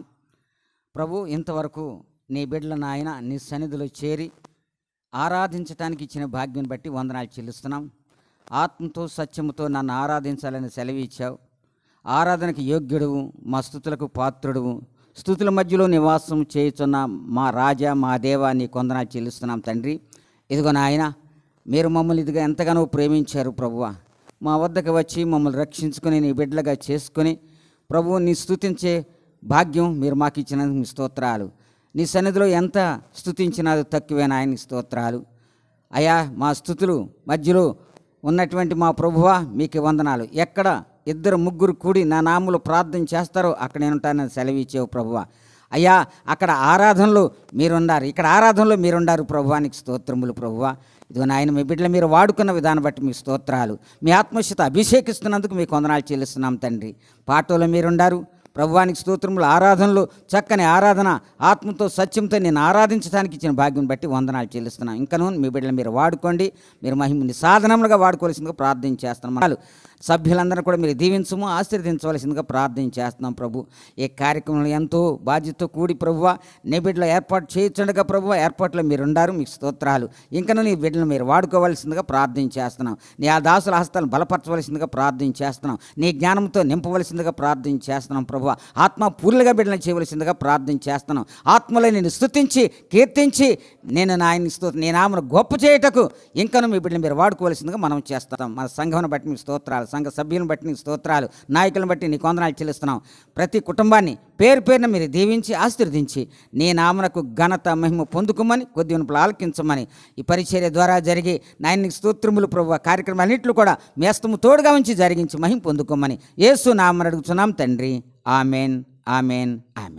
ప్రభు ఇంతవరకు నీ బిడ్డల నాయన నీ సన్నిధిలో చేరి ఆరాధించటానికి ఇచ్చిన భాగ్యం బట్టి వందనాలు చెల్లిస్తున్నాం ఆత్మతో సత్యముతో నన్ను ఆరాధించాలని సెలవు ఇచ్చావు ఆరాధనకు యోగ్యుడువు మా స్థుతులకు పాత్రుడువు స్థుతుల మధ్యలో నివాసం చేయుచున్న మా రాజా మా దేవా నీ కొందనాలు చెల్లిస్తున్నాం తండ్రి ఇదిగో నాయన మీరు మమ్మల్ని ఇదిగా ఎంతగానో ప్రేమించారు ప్రభువా మా వద్దకు వచ్చి మమ్మల్ని రక్షించుకొని నీ బిడ్డలుగా చేసుకొని ప్రభువు నీ స్థుతించే భాగ్యం మీరు మాకు ఇచ్చినందుకు మీ స్తోత్రాలు నీ సన్నిధిలో ఎంత స్థుతించినాదో తక్కువే నాయన స్తోత్రాలు అయా మా స్థుతులు మధ్యలో ఉన్నటువంటి మా ప్రభువా మీకు వందనాలు ఎక్కడ ఇద్దరు ముగ్గురు కూడి నా నాములు ప్రార్థన చేస్తారో అక్కడ నేను ఉంటానని సెలవు ఇచ్చేవు ప్రభువా అయ్యా అక్కడ ఆరాధనలో మీరున్నారు ఇక్కడ ఆరాధనలో మీరున్నారు ప్రభువానికి స్తోత్రములు ప్రభువా ఇదిగో నాయన మీ బిడ్డలు మీరు వాడుకున్న విధానం బట్టి మీ స్తోత్రాలు మీ ఆత్మశత అభిషేకిస్తున్నందుకు మీకు వందనాలు చెల్లిస్తున్నాం తండ్రి పాటలో మీరుండారు ప్రభువానికి స్తోత్రములు ఆరాధనలు చక్కని ఆరాధన ఆత్మతో సత్యంతో నేను ఆరాధించడానికి ఇచ్చిన భాగ్యం బట్టి వందనాలు చెల్లిస్తున్నాను ఇంకను మీ బిడ్డలు మీరు వాడుకోండి మీరు మహిమని సాధనములుగా వాడుకోవాల్సిందిగా ప్రార్థన చేస్తున్నాం సభ్యులందరూ కూడా మీరు దీవించము ఆశీర్వదించవలసిందిగా ప్రార్థన చేస్తున్నాం ప్రభు ఈ కార్యక్రమంలో ఎంతో బాధ్యతతో కూడి ప్రభువ నీ బిడ్డలు ఏర్పాటు చేయించండుగా ప్రభువ ఏర్పాట్లో మీరు ఉండారు మీకు స్తోత్రాలు ఇంకనూ నీ బిడ్డలు మీరు వాడుకోవాల్సిందిగా ప్రార్థన చేస్తున్నాం నీ ఆ దాసుల హస్తాలను బలపరచవలసిందిగా ప్రార్థన చేస్తున్నాం నీ జ్ఞానంతో నింపవలసిందిగా ప్రార్థన చేస్తున్నాం ప్రభు ఆత్మ పూర్తిగా బిడ్డలను చేయవలసిందిగా ప్రార్థన చేస్తున్నాం ఆత్మలో నేను స్తుతించి కీర్తించి నేను నాయన స్తు నీ నామను గొప్ప చేయుటకు ఇంకను మీ బిడ్డలు మీరు వాడుకోవాల్సిందిగా మనం చేస్తాం మన సంఘం బట్టి మీకు స్తోత్రాలు సంఘ సభ్యులను బట్టి నీకు స్తోత్రాలు నాయకులను బట్టి నీ కొందనాలు చెల్లిస్తున్నాం ప్రతి కుటుంబాన్ని పేరు పేరున మీరు దీవించి ఆశీర్వదించి నీ నామనకు ఘనత మహిమ పొందుకోమని కొద్ది వినుపులు ఆలకించమని ఈ పరిచర్య ద్వారా జరిగి నాయన స్తోత్రములు ప్రభు కార్యక్రమాలన్నింటిలో కూడా మీ హస్తము తోడుగా ఉంచి జరిగించి మహిమ పొందుకోమని యేసు నామని అడుగుతున్నాం తండ్రి ఆమెన్ ఆమెన్ ఆమెన్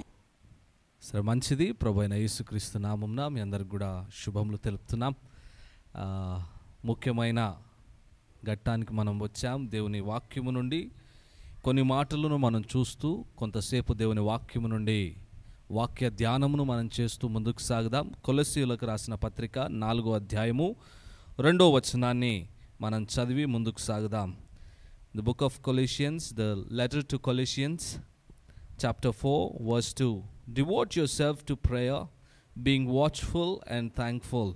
సరే మంచిది ప్రభు అయిన యేసుక్రీస్తు నామంన మీ అందరికి కూడా శుభములు తెలుపుతున్నాం ఆ, ముఖ్యమైన ఘట్టానికి మనం వచ్చాం దేవుని వాక్యము నుండి కొన్ని మాటలను మనం చూస్తూ కొంతసేపు దేవుని వాక్యము నుండి వాక్య ధ్యానమును మనం చేస్తూ ముందుకు సాగుదాం కొలసీలకు రాసిన పత్రిక నాలుగో అధ్యాయము రెండో వచనాన్ని మనం చదివి ముందుకు సాగుదాం the book of Colossians the letter to Colossians chapter 4 verse 2 devote yourself to prayer being watchful and thankful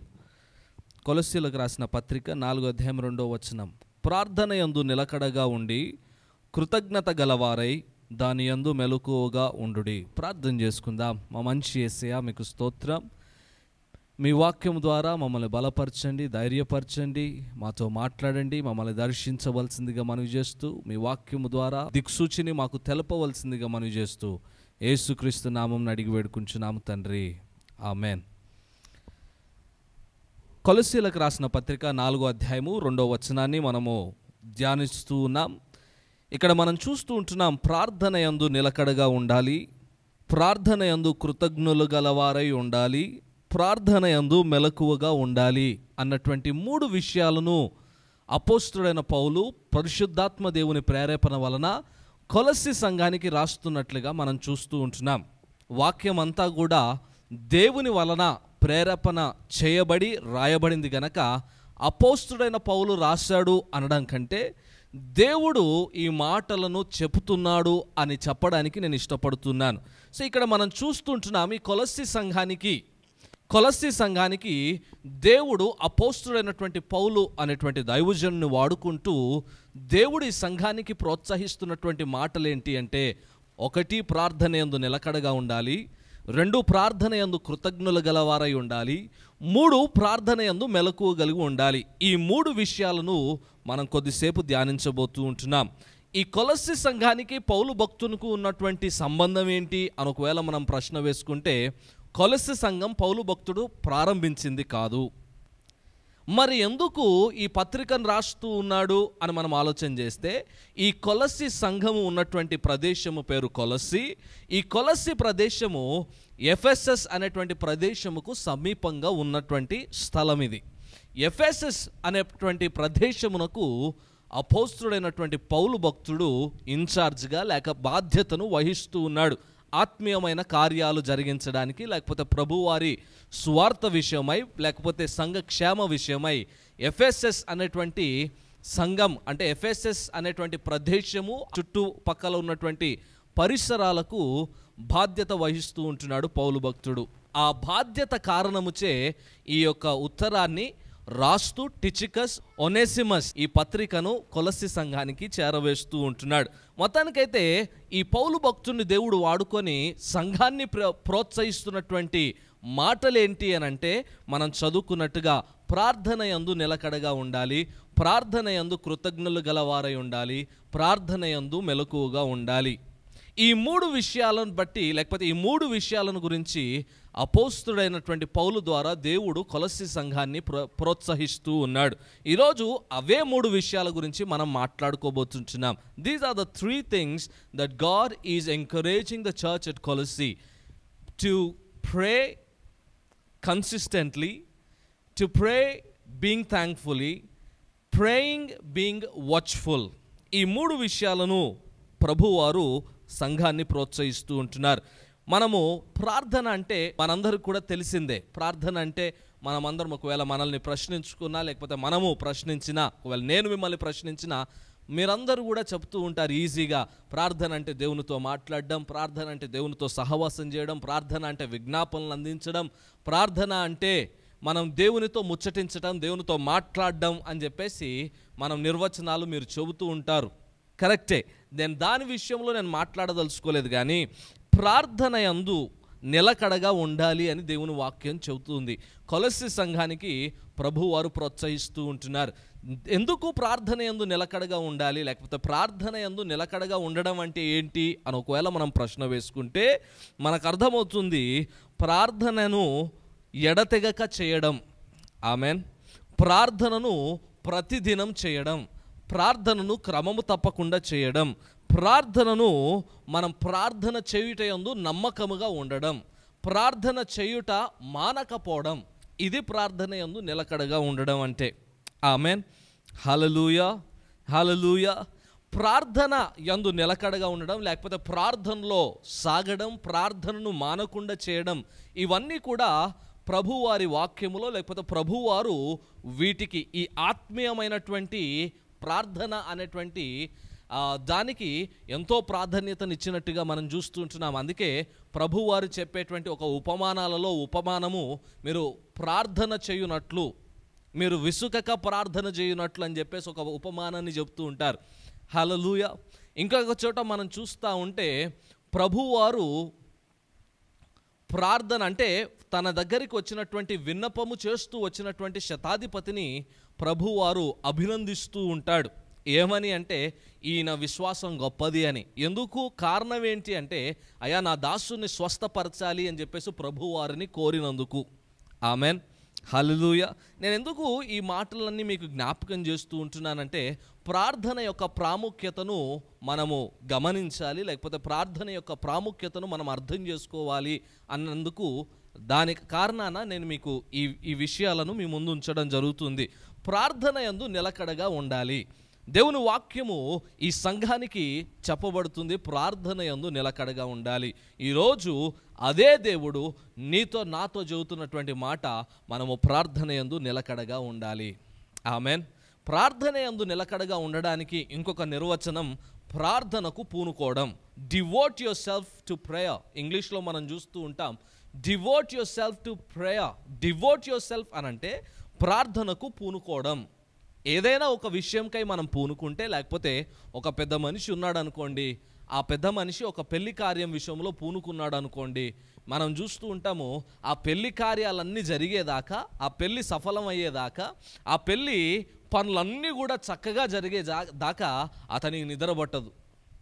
కొలస్సీలకు రాసిన పత్రిక నాలుగో అధ్యాయం రెండో వచనం ప్రార్థన యందు నిలకడగా ఉండి కృతజ్ఞత గలవారై దాని యందు మెలకువగా ఉండుడి ప్రార్థన చేసుకుందాం మా మంచి ఏసయ మీకు స్తోత్రం మీ వాక్యం ద్వారా మమ్మల్ని బలపరచండి ధైర్యపరచండి మాతో మాట్లాడండి మమ్మల్ని దర్శించవలసిందిగా మనవి చేస్తూ మీ వాక్యము ద్వారా దిక్సూచిని మాకు తెలపవలసిందిగా మనవి చేస్తూ యేసుక్రీస్తు నామం అడిగి వేడుకుంటున్నాము తండ్రి ఆమెన్ కొలసీలకు రాసిన పత్రిక నాలుగో అధ్యాయము రెండో వచనాన్ని మనము ధ్యానిస్తూ ఉన్నాం ఇక్కడ మనం చూస్తూ ఉంటున్నాం ప్రార్థన యందు నిలకడగా ఉండాలి ప్రార్థన యందు కృతజ్ఞులు గలవారై ఉండాలి ప్రార్థన యందు మెలకువగా ఉండాలి అన్నటువంటి మూడు విషయాలను అపోస్తుడైన పౌలు పరిశుద్ధాత్మ దేవుని ప్రేరేపణ వలన కొలసి సంఘానికి రాస్తున్నట్లుగా మనం చూస్తూ ఉంటున్నాం వాక్యం అంతా కూడా దేవుని వలన ప్రేరేపణ చేయబడి రాయబడింది గనక అపోస్తుడైన పౌలు రాశాడు అనడం కంటే దేవుడు ఈ మాటలను చెబుతున్నాడు అని చెప్పడానికి నేను ఇష్టపడుతున్నాను సో ఇక్కడ మనం చూస్తుంటున్నాం ఈ కొలస్సి సంఘానికి కొలస్సి సంఘానికి దేవుడు అపోస్తుడైనటువంటి పౌలు అనేటువంటి దైవజనుని వాడుకుంటూ దేవుడు ఈ సంఘానికి ప్రోత్సహిస్తున్నటువంటి మాటలు ఏంటి అంటే ఒకటి ప్రార్థన యందు నిలకడగా ఉండాలి రెండు ప్రార్థన యందు కృతజ్ఞులు గలవారై ఉండాలి మూడు ప్రార్థన యందు మెలకువ కలిగి ఉండాలి ఈ మూడు విషయాలను మనం కొద్దిసేపు ధ్యానించబోతూ ఉంటున్నాం ఈ కొలస్సి సంఘానికి పౌలు భక్తునికి ఉన్నటువంటి సంబంధం ఏంటి అని ఒకవేళ మనం ప్రశ్న వేసుకుంటే కొలస్సి సంఘం పౌలు భక్తుడు ప్రారంభించింది కాదు మరి ఎందుకు ఈ పత్రికను రాస్తూ ఉన్నాడు అని మనం ఆలోచన చేస్తే ఈ కొలసి సంఘము ఉన్నటువంటి ప్రదేశము పేరు కొలసి ఈ కొలసి ప్రదేశము ఎఫ్ఎస్ఎస్ అనేటువంటి ప్రదేశముకు సమీపంగా ఉన్నటువంటి స్థలం ఇది ఎఫ్ఎస్ఎస్ అనేటువంటి ప్రదేశమునకు అపోస్తుడైనటువంటి పౌలు భక్తుడు ఇన్ఛార్జ్గా లేక బాధ్యతను వహిస్తూ ఉన్నాడు ఆత్మీయమైన కార్యాలు జరిగించడానికి లేకపోతే ప్రభువారి స్వార్థ విషయమై లేకపోతే సంఘ క్షేమ విషయమై ఎఫ్ఎస్ఎస్ అనేటువంటి సంఘం అంటే ఎఫ్ఎస్ఎస్ అనేటువంటి ప్రదేశము చుట్టుపక్కల ఉన్నటువంటి పరిసరాలకు బాధ్యత వహిస్తూ ఉంటున్నాడు పౌలు భక్తుడు ఆ బాధ్యత కారణముచే ఈ యొక్క ఉత్తరాన్ని రాస్తూ టిచికస్ ఒనేసిమస్ ఈ పత్రికను కొలసి సంఘానికి చేరవేస్తూ ఉంటున్నాడు మొత్తానికైతే ఈ పౌలు భక్తుని దేవుడు వాడుకొని సంఘాన్ని ప్ర ప్రోత్సహిస్తున్నటువంటి మాటలేంటి అని అంటే మనం చదువుకున్నట్టుగా ప్రార్థన యందు నిలకడగా ఉండాలి ప్రార్థన యందు కృతజ్ఞులు గలవారై ఉండాలి ప్రార్థన యందు మెలకువగా ఉండాలి ఈ మూడు విషయాలను బట్టి లేకపోతే ఈ మూడు విషయాలను గురించి అపోస్తుడైనటువంటి పౌలు ద్వారా దేవుడు కొలసి సంఘాన్ని ప్ర ప్రోత్సహిస్తూ ఉన్నాడు ఈరోజు అవే మూడు విషయాల గురించి మనం మాట్లాడుకోబోతుంటున్నాం these are the three things that God is encouraging the church at Colossae to pray consistently to pray being thankfully praying being watchful ఈ మూడు విషయాలను ప్రభువారు సంఘాన్ని ప్రోత్సహిస్తూ ఉంటున్నారు మనము ప్రార్థన అంటే మనందరికి కూడా తెలిసిందే ప్రార్థన అంటే మనమందరం ఒకవేళ మనల్ని ప్రశ్నించుకున్నా లేకపోతే మనము ప్రశ్నించినా ఒకవేళ నేను మిమ్మల్ని ప్రశ్నించినా మీరందరూ కూడా చెప్తూ ఉంటారు ఈజీగా ప్రార్థన అంటే దేవునితో మాట్లాడడం ప్రార్థన అంటే దేవునితో సహవాసం చేయడం ప్రార్థన అంటే విజ్ఞాపనలు అందించడం ప్రార్థన అంటే మనం దేవునితో ముచ్చటించడం దేవునితో మాట్లాడడం అని చెప్పేసి మనం నిర్వచనాలు మీరు చెబుతూ ఉంటారు కరెక్టే నేను దాని విషయంలో నేను మాట్లాడదలుచుకోలేదు కానీ ప్రార్థన యందు నిలకడగా ఉండాలి అని దేవుని వాక్యం చెబుతుంది కొలసి సంఘానికి ప్రభువారు ప్రోత్సహిస్తూ ఉంటున్నారు ఎందుకు ప్రార్థన యందు నిలకడగా ఉండాలి లేకపోతే ప్రార్థన యందు నిలకడగా ఉండడం అంటే ఏంటి అని ఒకవేళ మనం ప్రశ్న వేసుకుంటే మనకు అర్థమవుతుంది ప్రార్థనను ఎడతెగక చేయడం ఆమెన్ ప్రార్థనను ప్రతిదినం చేయడం ప్రార్థనను క్రమము తప్పకుండా చేయడం ప్రార్థనను మనం ప్రార్థన చేయుటయందు నమ్మకముగా ఉండడం ప్రార్థన చేయుట మానకపోవడం ఇది ప్రార్థన యందు నిలకడగా ఉండడం అంటే ఆమెన్ హలలుయ హలలుయ ప్రార్థన యందు నిలకడగా ఉండడం లేకపోతే ప్రార్థనలో సాగడం ప్రార్థనను మానకుండా చేయడం ఇవన్నీ కూడా ప్రభువారి వాక్యములో లేకపోతే ప్రభువారు వీటికి ఈ ఆత్మీయమైనటువంటి ప్రార్థన అనేటువంటి ఆ, దానికి ఎంతో ప్రాధాన్యతనిచ్చినట్టుగా మనం చూస్తుంటున్నాం అందుకే ప్రభువారు చెప్పేటువంటి ఒక ఉపమానాలలో ఉపమానము మీరు ప్రార్థన చేయునట్లు మీరు విసుకక ప్రార్థన చేయునట్లు అని చెప్పేసి ఒక ఉపమానాన్ని చెప్తూ ఉంటారు హలలుయ ఇంకొక చోట మనం చూస్తూ ఉంటే ప్రభువారు ప్రార్థన అంటే తన దగ్గరికి వచ్చినటువంటి విన్నపము చేస్తూ వచ్చినటువంటి శతాధిపతిని ప్రభువారు అభినందిస్తూ ఉంటాడు ఏమని అంటే ఈయన విశ్వాసం గొప్పది అని ఎందుకు కారణం ఏంటి అంటే అయా నా దాసుని స్వస్థపరచాలి అని చెప్పేసి ప్రభువారిని కోరినందుకు ఆమెన్ హల్లెలూయా నేను ఎందుకు ఈ మాటలన్నీ మీకు జ్ఞాపకం చేస్తూ ఉంటున్నానంటే ప్రార్థన యొక్క ప్రాముఖ్యతను మనము గమనించాలి లేకపోతే ప్రార్థన యొక్క ప్రాముఖ్యతను మనం అర్థం చేసుకోవాలి అన్నందుకు దానికి కారణాన నేను మీకు ఈ ఈ విషయాలను మీ ముందు ఉంచడం జరుగుతుంది ప్రార్థన యందు నిలకడగా ఉండాలి దేవుని వాక్యము ఈ సంఘానికి చెప్పబడుతుంది ప్రార్థన యందు నిలకడగా ఉండాలి ఈరోజు అదే దేవుడు నీతో నాతో చెబుతున్నటువంటి మాట మనము ప్రార్థన యందు నిలకడగా ఉండాలి ఆమెన్ ప్రార్థన యందు నిలకడగా ఉండడానికి ఇంకొక నిర్వచనం ప్రార్థనకు పూనుకోవడం devote yourself to prayer ఇంగ్లీష్లో మనం చూస్తూ ఉంటాం devote yourself to prayer devote yourself అనంటే ప్రార్థనకు పూనుకోవడం ఏదైనా ఒక విషయంకై మనం పూనుకుంటే లేకపోతే ఒక పెద్ద మనిషి ఉన్నాడు అనుకోండి ఆ పెద్ద మనిషి ఒక పెళ్లి కార్యం విషయంలో పూనుకున్నాడు అనుకోండి మనం చూస్తూ ఉంటాము ఆ పెళ్లి కార్యాలన్నీ జరిగేదాకా ఆ పెళ్లి సఫలం అయ్యేదాకా ఆ పెళ్లి పనులన్నీ కూడా చక్కగా జరిగే జా దాకా అతనికి నిద్ర పట్టదు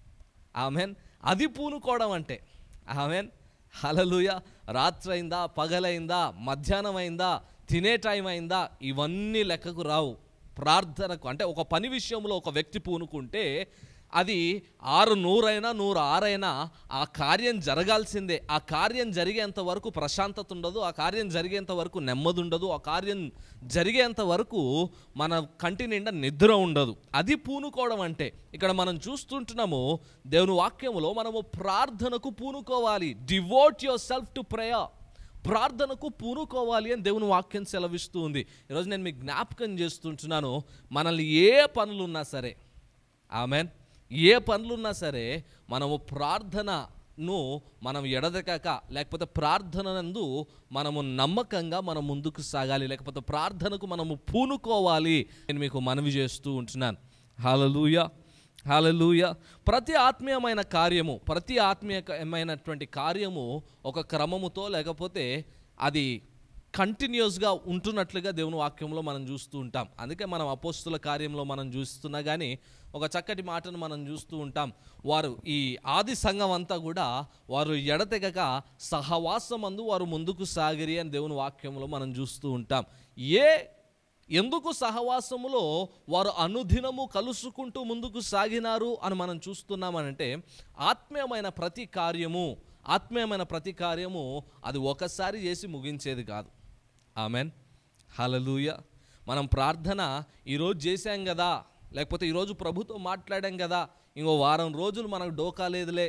ఆమెన్ అది పూనుకోవడం అంటే ఆమెన్ హలలుయ రాత్రి అయిందా పగలైందా మధ్యాహ్నం అయిందా తినే టైం అయిందా ఇవన్నీ లెక్కకు రావు ప్రార్థనకు అంటే ఒక పని విషయంలో ఒక వ్యక్తి పూనుకుంటే అది ఆరు నూరైనా నూరు ఆరైనా ఆ కార్యం జరగాల్సిందే ఆ కార్యం జరిగేంత వరకు ప్రశాంతత ఉండదు ఆ కార్యం జరిగేంత వరకు నెమ్మది ఉండదు ఆ కార్యం జరిగేంత వరకు మన కంటి నిండా నిద్ర ఉండదు అది పూనుకోవడం అంటే ఇక్కడ మనం చూస్తుంటున్నాము దేవుని వాక్యములో మనము ప్రార్థనకు పూనుకోవాలి devote yourself to prayer ప్రార్థనకు పూనుకోవాలి అని దేవుని వాక్యం సెలవిస్తూ ఉంది ఈరోజు నేను మీకు జ్ఞాపకం చేస్తుంటున్నాను మనల్ని ఏ పనులున్నా సరే ఆమెన్ ఏ పనులున్నా సరే మనము ప్రార్థనను మనం ఎడదెకక లేకపోతే ప్రార్థనందు మనము నమ్మకంగా మనం ముందుకు సాగాలి లేకపోతే ప్రార్థనకు మనము పూనుకోవాలి నేను మీకు మనవి చేస్తూ ఉంటున్నాను హాలలుయ హాలలుయ ప్రతి ఆత్మీయమైన కార్యము ప్రతి ఆత్మీయమైనటువంటి కార్యము ఒక క్రమముతో లేకపోతే అది కంటిన్యూస్గా ఉంటున్నట్లుగా దేవుని వాక్యంలో మనం చూస్తూ ఉంటాం అందుకే మనం అపోస్తుల కార్యంలో మనం చూస్తున్నా కానీ ఒక చక్కటి మాటను మనం చూస్తూ ఉంటాం వారు ఈ ఆది సంఘం అంతా కూడా వారు ఎడతెగక సహవాసమందు వారు ముందుకు సాగిరి అని దేవుని వాక్యంలో మనం చూస్తూ ఉంటాం ఏ ఎందుకు సహవాసములో వారు అనుదినము కలుసుకుంటూ ముందుకు సాగినారు అని మనం చూస్తున్నామనంటే ఆత్మీయమైన ప్రతి కార్యము ఆత్మీయమైన ప్రతి కార్యము అది ఒకసారి చేసి ముగించేది కాదు ఆమెన్ హలలుయ మనం ప్రార్థన ఈరోజు చేశాం కదా లేకపోతే ఈరోజు ప్రభుతో మాట్లాడాం కదా ఇంకో వారం రోజులు మనకు డోకా లేదులే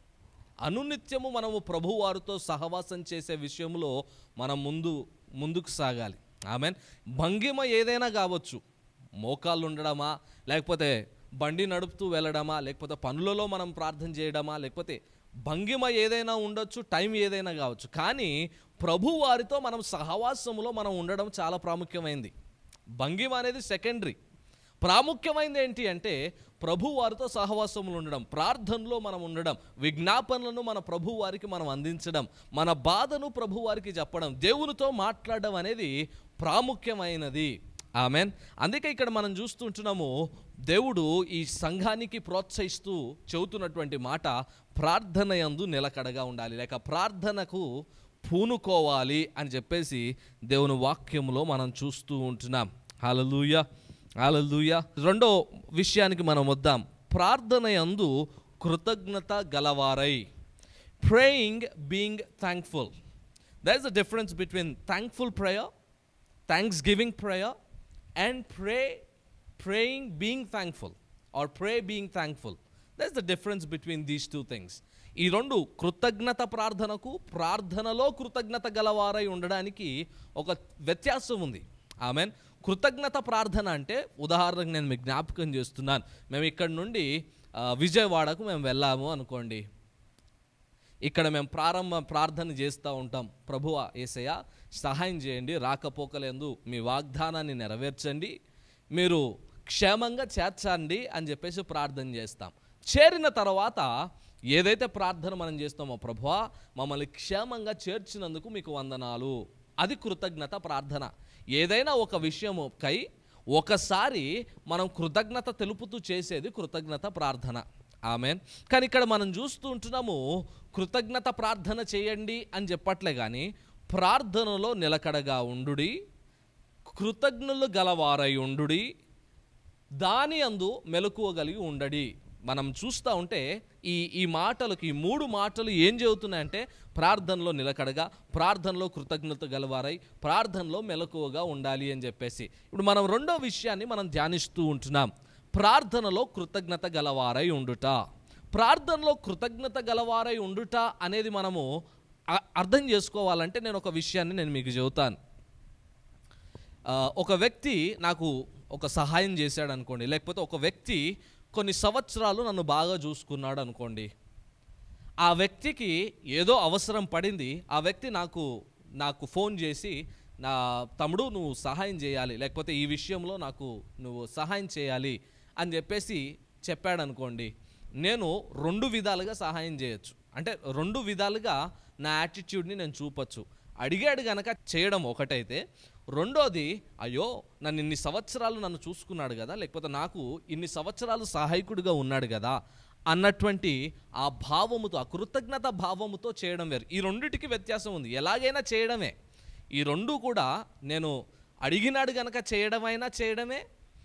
అనునిత్యము మనము ప్రభువారితో సహవాసం చేసే విషయంలో మనం ముందు ముందుకు సాగాలి ఆమెన్ భంగిమ ఏదైనా కావచ్చు మోకాళ్ళు ఉండడమా లేకపోతే బండి నడుపుతూ వెళ్ళడమా లేకపోతే పనులలో మనం ప్రార్థన చేయడమా లేకపోతే భంగిమ ఏదైనా ఉండొచ్చు టైం ఏదైనా కావచ్చు కానీ ప్రభు వారితో మనం సహవాసములో మనం ఉండడం చాలా ప్రాముఖ్యమైంది భంగిమ అనేది సెకండరీ ప్రాముఖ్యమైనది ఏంటి అంటే ప్రభు వారితో సహవాసములు ఉండడం ప్రార్థనలో మనం ఉండడం విజ్ఞాపనలను మన ప్రభు వారికి మనం అందించడం మన బాధను ప్రభు వారికి చెప్పడం దేవునితో మాట్లాడడం అనేది ప్రాముఖ్యమైనది ఆమెన్ అందుకే ఇక్కడ మనం చూస్తుంటున్నాము దేవుడు ఈ సంఘానికి ప్రోత్సహిస్తూ చెబుతున్నటువంటి మాట ప్రార్థన యందు నిలకడగా ఉండాలి లేక ప్రార్థనకు పూనుకోవాలి అని చెప్పేసి దేవుని వాక్యంలో మనం చూస్తూ ఉంటున్నాం హలలుయ హలలుయ రెండో విషయానికి మనం వద్దాం ప్రార్థన యందు కృతజ్ఞత గలవారై praying being thankful there is the difference between thankful prayer thanksgiving prayer and pray praying being thankful or pray being thankful that is the difference between these two things ఈ రెండు కృతజ్ఞత ప్రార్థనకు ప్రార్థనలో కృతజ్ఞత గలవారై ఉండడానికి ఒక వ్యత్యాసం ఉంది ఆమెన్ కృతజ్ఞత ప్రార్థన అంటే ఉదాహరణకు నేను మీకు జ్ఞాపకం చేస్తున్నాను మేము ఇక్కడ నుండి ఆ, విజయవాడకు మేము వెళ్ళాము అనుకోండి ఇక్కడ మేము ప్రారంభ ప్రార్థన చేస్తూ ఉంటాం ప్రభువ ఏసయ్య సహాయం చేయండి రాకపోకలేందు మీ వాగ్దానాన్ని నెరవేర్చండి మీరు క్షేమంగా చేర్చండి అని చెప్పేసి ప్రార్థన చేస్తాం చేరిన తర్వాత ఏదైతే ప్రార్థన మనం చేస్తామో ప్రభువా మమ్మల్ని క్షేమంగా చేర్చినందుకు మీకు వందనాలు అది కృతజ్ఞత ప్రార్థన ఏదైనా ఒక విషయము కై ఒకసారి మనం కృతజ్ఞత తెలుపుతూ చేసేది కృతజ్ఞత ప్రార్థన ఆమెన్ కానీ ఇక్కడ మనం చూస్తూ ఉంటున్నాము కృతజ్ఞత ప్రార్థన చేయండి అని చెప్పట్లే కానీ ప్రార్థనలో నిలకడగా ఉండుడి కృతజ్ఞులు గలవారై ఉండుడి దాని అందు మెలకువగలిగి ఉండడి మనం చూస్తూ ఉంటే ఈ ఈ మాటలకు ఈ మూడు మాటలు ఏం చెబుతున్నాయంటే ప్రార్థనలో నిలకడగా ప్రార్థనలో కృతజ్ఞత గలవారై ప్రార్థనలో మెలకువగా ఉండాలి అని చెప్పేసి ఇప్పుడు మనం రెండో విషయాన్ని మనం ధ్యానిస్తూ ఉంటున్నాం ప్రార్థనలో కృతజ్ఞత గలవారై ఉండుట ప్రార్థనలో కృతజ్ఞత గలవారై ఉండుట అనేది మనము అ- అర్థం చేసుకోవాలంటే నేను ఒక విషయాన్ని నేను మీకు చెబుతాను ఆ, ఒక వ్యక్తి నాకు ఒక సహాయం చేశాడు అనుకోండి లేకపోతే ఒక వ్యక్తి కొన్ని సంవత్సరాలు నన్ను బాగా చూసుకున్నాడు అనుకోండి ఆ వ్యక్తికి ఏదో అవసరం పడింది ఆ వ్యక్తి నాకు నాకు ఫోన్ చేసి నా తమ్ముడు నువ్వు సహాయం చేయాలి లేకపోతే ఈ విషయంలో నాకు నువ్వు సహాయం చేయాలి అని చెప్పేసి చెప్పాడు అనుకోండి నేను రెండు విధాలుగా సహాయం చేయొచ్చు అంటే రెండు విధాలుగా నా యాటిట్యూడ్ని నేను చూపొచ్చు అడిగాడు గనక చేయడం ఒకటైతే రెండోది అయ్యో నన్ను ఇన్ని సంవత్సరాలు నన్ను చూసుకున్నాడు కదా లేకపోతే నాకు ఇన్ని సంవత్సరాలు సహాయకుడిగా ఉన్నాడు కదా అన్నటువంటి ఆ భావముతో ఆ కృతజ్ఞత భావముతో చేయడం వేరు ఈ రెండిటికి వ్యత్యాసం ఉంది ఎలాగైనా చేయడమే ఈ రెండు కూడా నేను అడిగినాడు గనక చేయడమైనా చేయడమే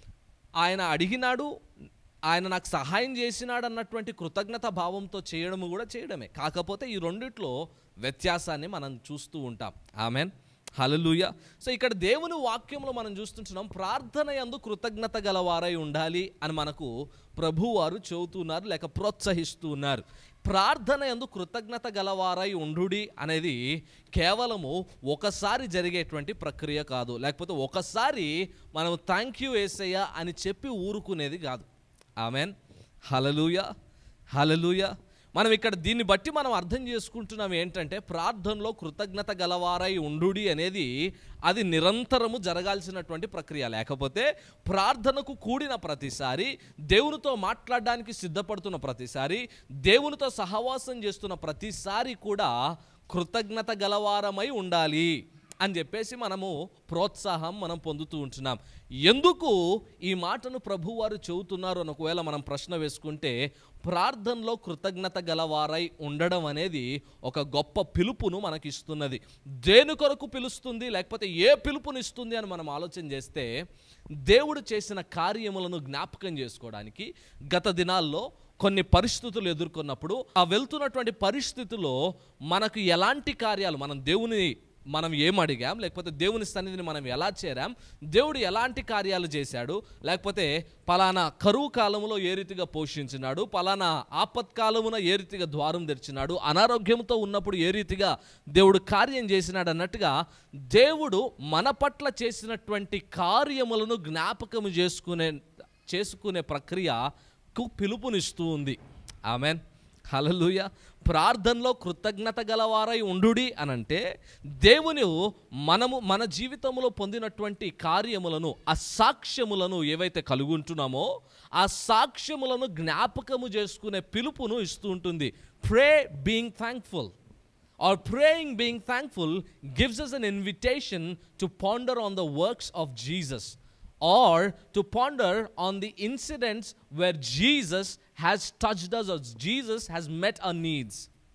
ఆయన అడిగినాడు ఆయన నాకు సహాయం చేసినాడు అన్నటువంటి కృతజ్ఞత భావంతో చేయడము కూడా చేయడమే కాకపోతే ఈ రెండిట్లో వ్యత్యాసాన్ని మనం చూస్తూ ఉంటాం ఆమెన్ హలలుయ సో ఇక్కడ దేవుని వాక్యంలో మనం చూస్తుంటున్నాం ప్రార్థన యందు కృతజ్ఞత గలవారై ఉండాలి అని మనకు ప్రభువారు చెబుతున్నారు లేక ప్రోత్సహిస్తూ ఉన్నారు ప్రార్థన యందు కృతజ్ఞత గలవారై ఉండుడి అనేది కేవలము ఒకసారి జరిగేటువంటి ప్రక్రియ కాదు లేకపోతే ఒకసారి మనం థ్యాంక్ యూ ఏసయ్య అని చెప్పి ఊరుకునేది కాదు ఆమెన్ హలలుయ హలలుయ మనం ఇక్కడ దీన్ని బట్టి మనం అర్థం చేసుకుంటున్నాం ఏంటంటే ప్రార్థనలో కృతజ్ఞత గలవారై ఉండుడి అనేది అది నిరంతరము జరగాల్సినటువంటి ప్రక్రియ లేకపోతే ప్రార్థనకు కూడిన ప్రతిసారి దేవునితో మాట్లాడడానికి సిద్ధపడుతున్న ప్రతిసారి దేవునితో సహవాసం చేస్తున్న ప్రతిసారి కూడా కృతజ్ఞత గలవారమై ఉండాలి అని చెప్పేసి మనము ప్రోత్సాహం మనం పొందుతూ ఉంటున్నాం ఎందుకు ఈ మాటను ప్రభువారు చెబుతున్నారు అని ఒకవేళ మనం ప్రశ్న వేసుకుంటే ప్రార్థనలో కృతజ్ఞత గలవారై ఉండడం అనేది ఒక గొప్ప పిలుపును మనకి ఇస్తున్నది దేని కొరకు పిలుస్తుంది లేకపోతే ఏ పిలుపునిస్తుంది అని మనం ఆలోచన చేస్తే దేవుడు చేసిన కార్యములను జ్ఞాపకం చేసుకోవడానికి గత దినాల్లో కొన్ని పరిస్థితులు ఎదుర్కొన్నప్పుడు ఆ వెళ్తున్నటువంటి పరిస్థితుల్లో మనకు ఎలాంటి కార్యాలు మనం దేవుని మనం ఏం అడిగాం లేకపోతే దేవుని సన్నిధిని మనం ఎలా చేరాం దేవుడు ఎలాంటి కార్యాలు చేశాడు లేకపోతే పలానా కరువు కాలంలో ఏ రీతిగా పోషించినాడు పలానా ఆపత్కాలమున ఏ రీతిగా ద్వారం తెరిచినాడు అనారోగ్యంతో ఉన్నప్పుడు ఏ రీతిగా దేవుడు కార్యం చేసినాడు అన్నట్టుగా దేవుడు మన పట్ల చేసినటువంటి కార్యములను జ్ఞాపకం చేసుకునే చేసుకునే ప్రక్రియకు పిలుపునిస్తూ ఉంది ఆమెన్ హలలుయ ప్రార్థనలో కృతజ్ఞత గలవారై ఉండుడి అనంటే దేవుని మనము మన జీవితంలో పొందినటువంటి కార్యములను ఆ సాక్ష్యములను ఏవైతే కలుగుంటున్నామో ఆ సాక్ష్యములను జ్ఞాపకము చేసుకునే పిలుపును ఇస్తూ ఉంటుంది pray being thankful or praying being thankful gives us an invitation to ponder on the works of Jesus or to ponder on the incidents where Jesus has touched us or Jesus has met our needs.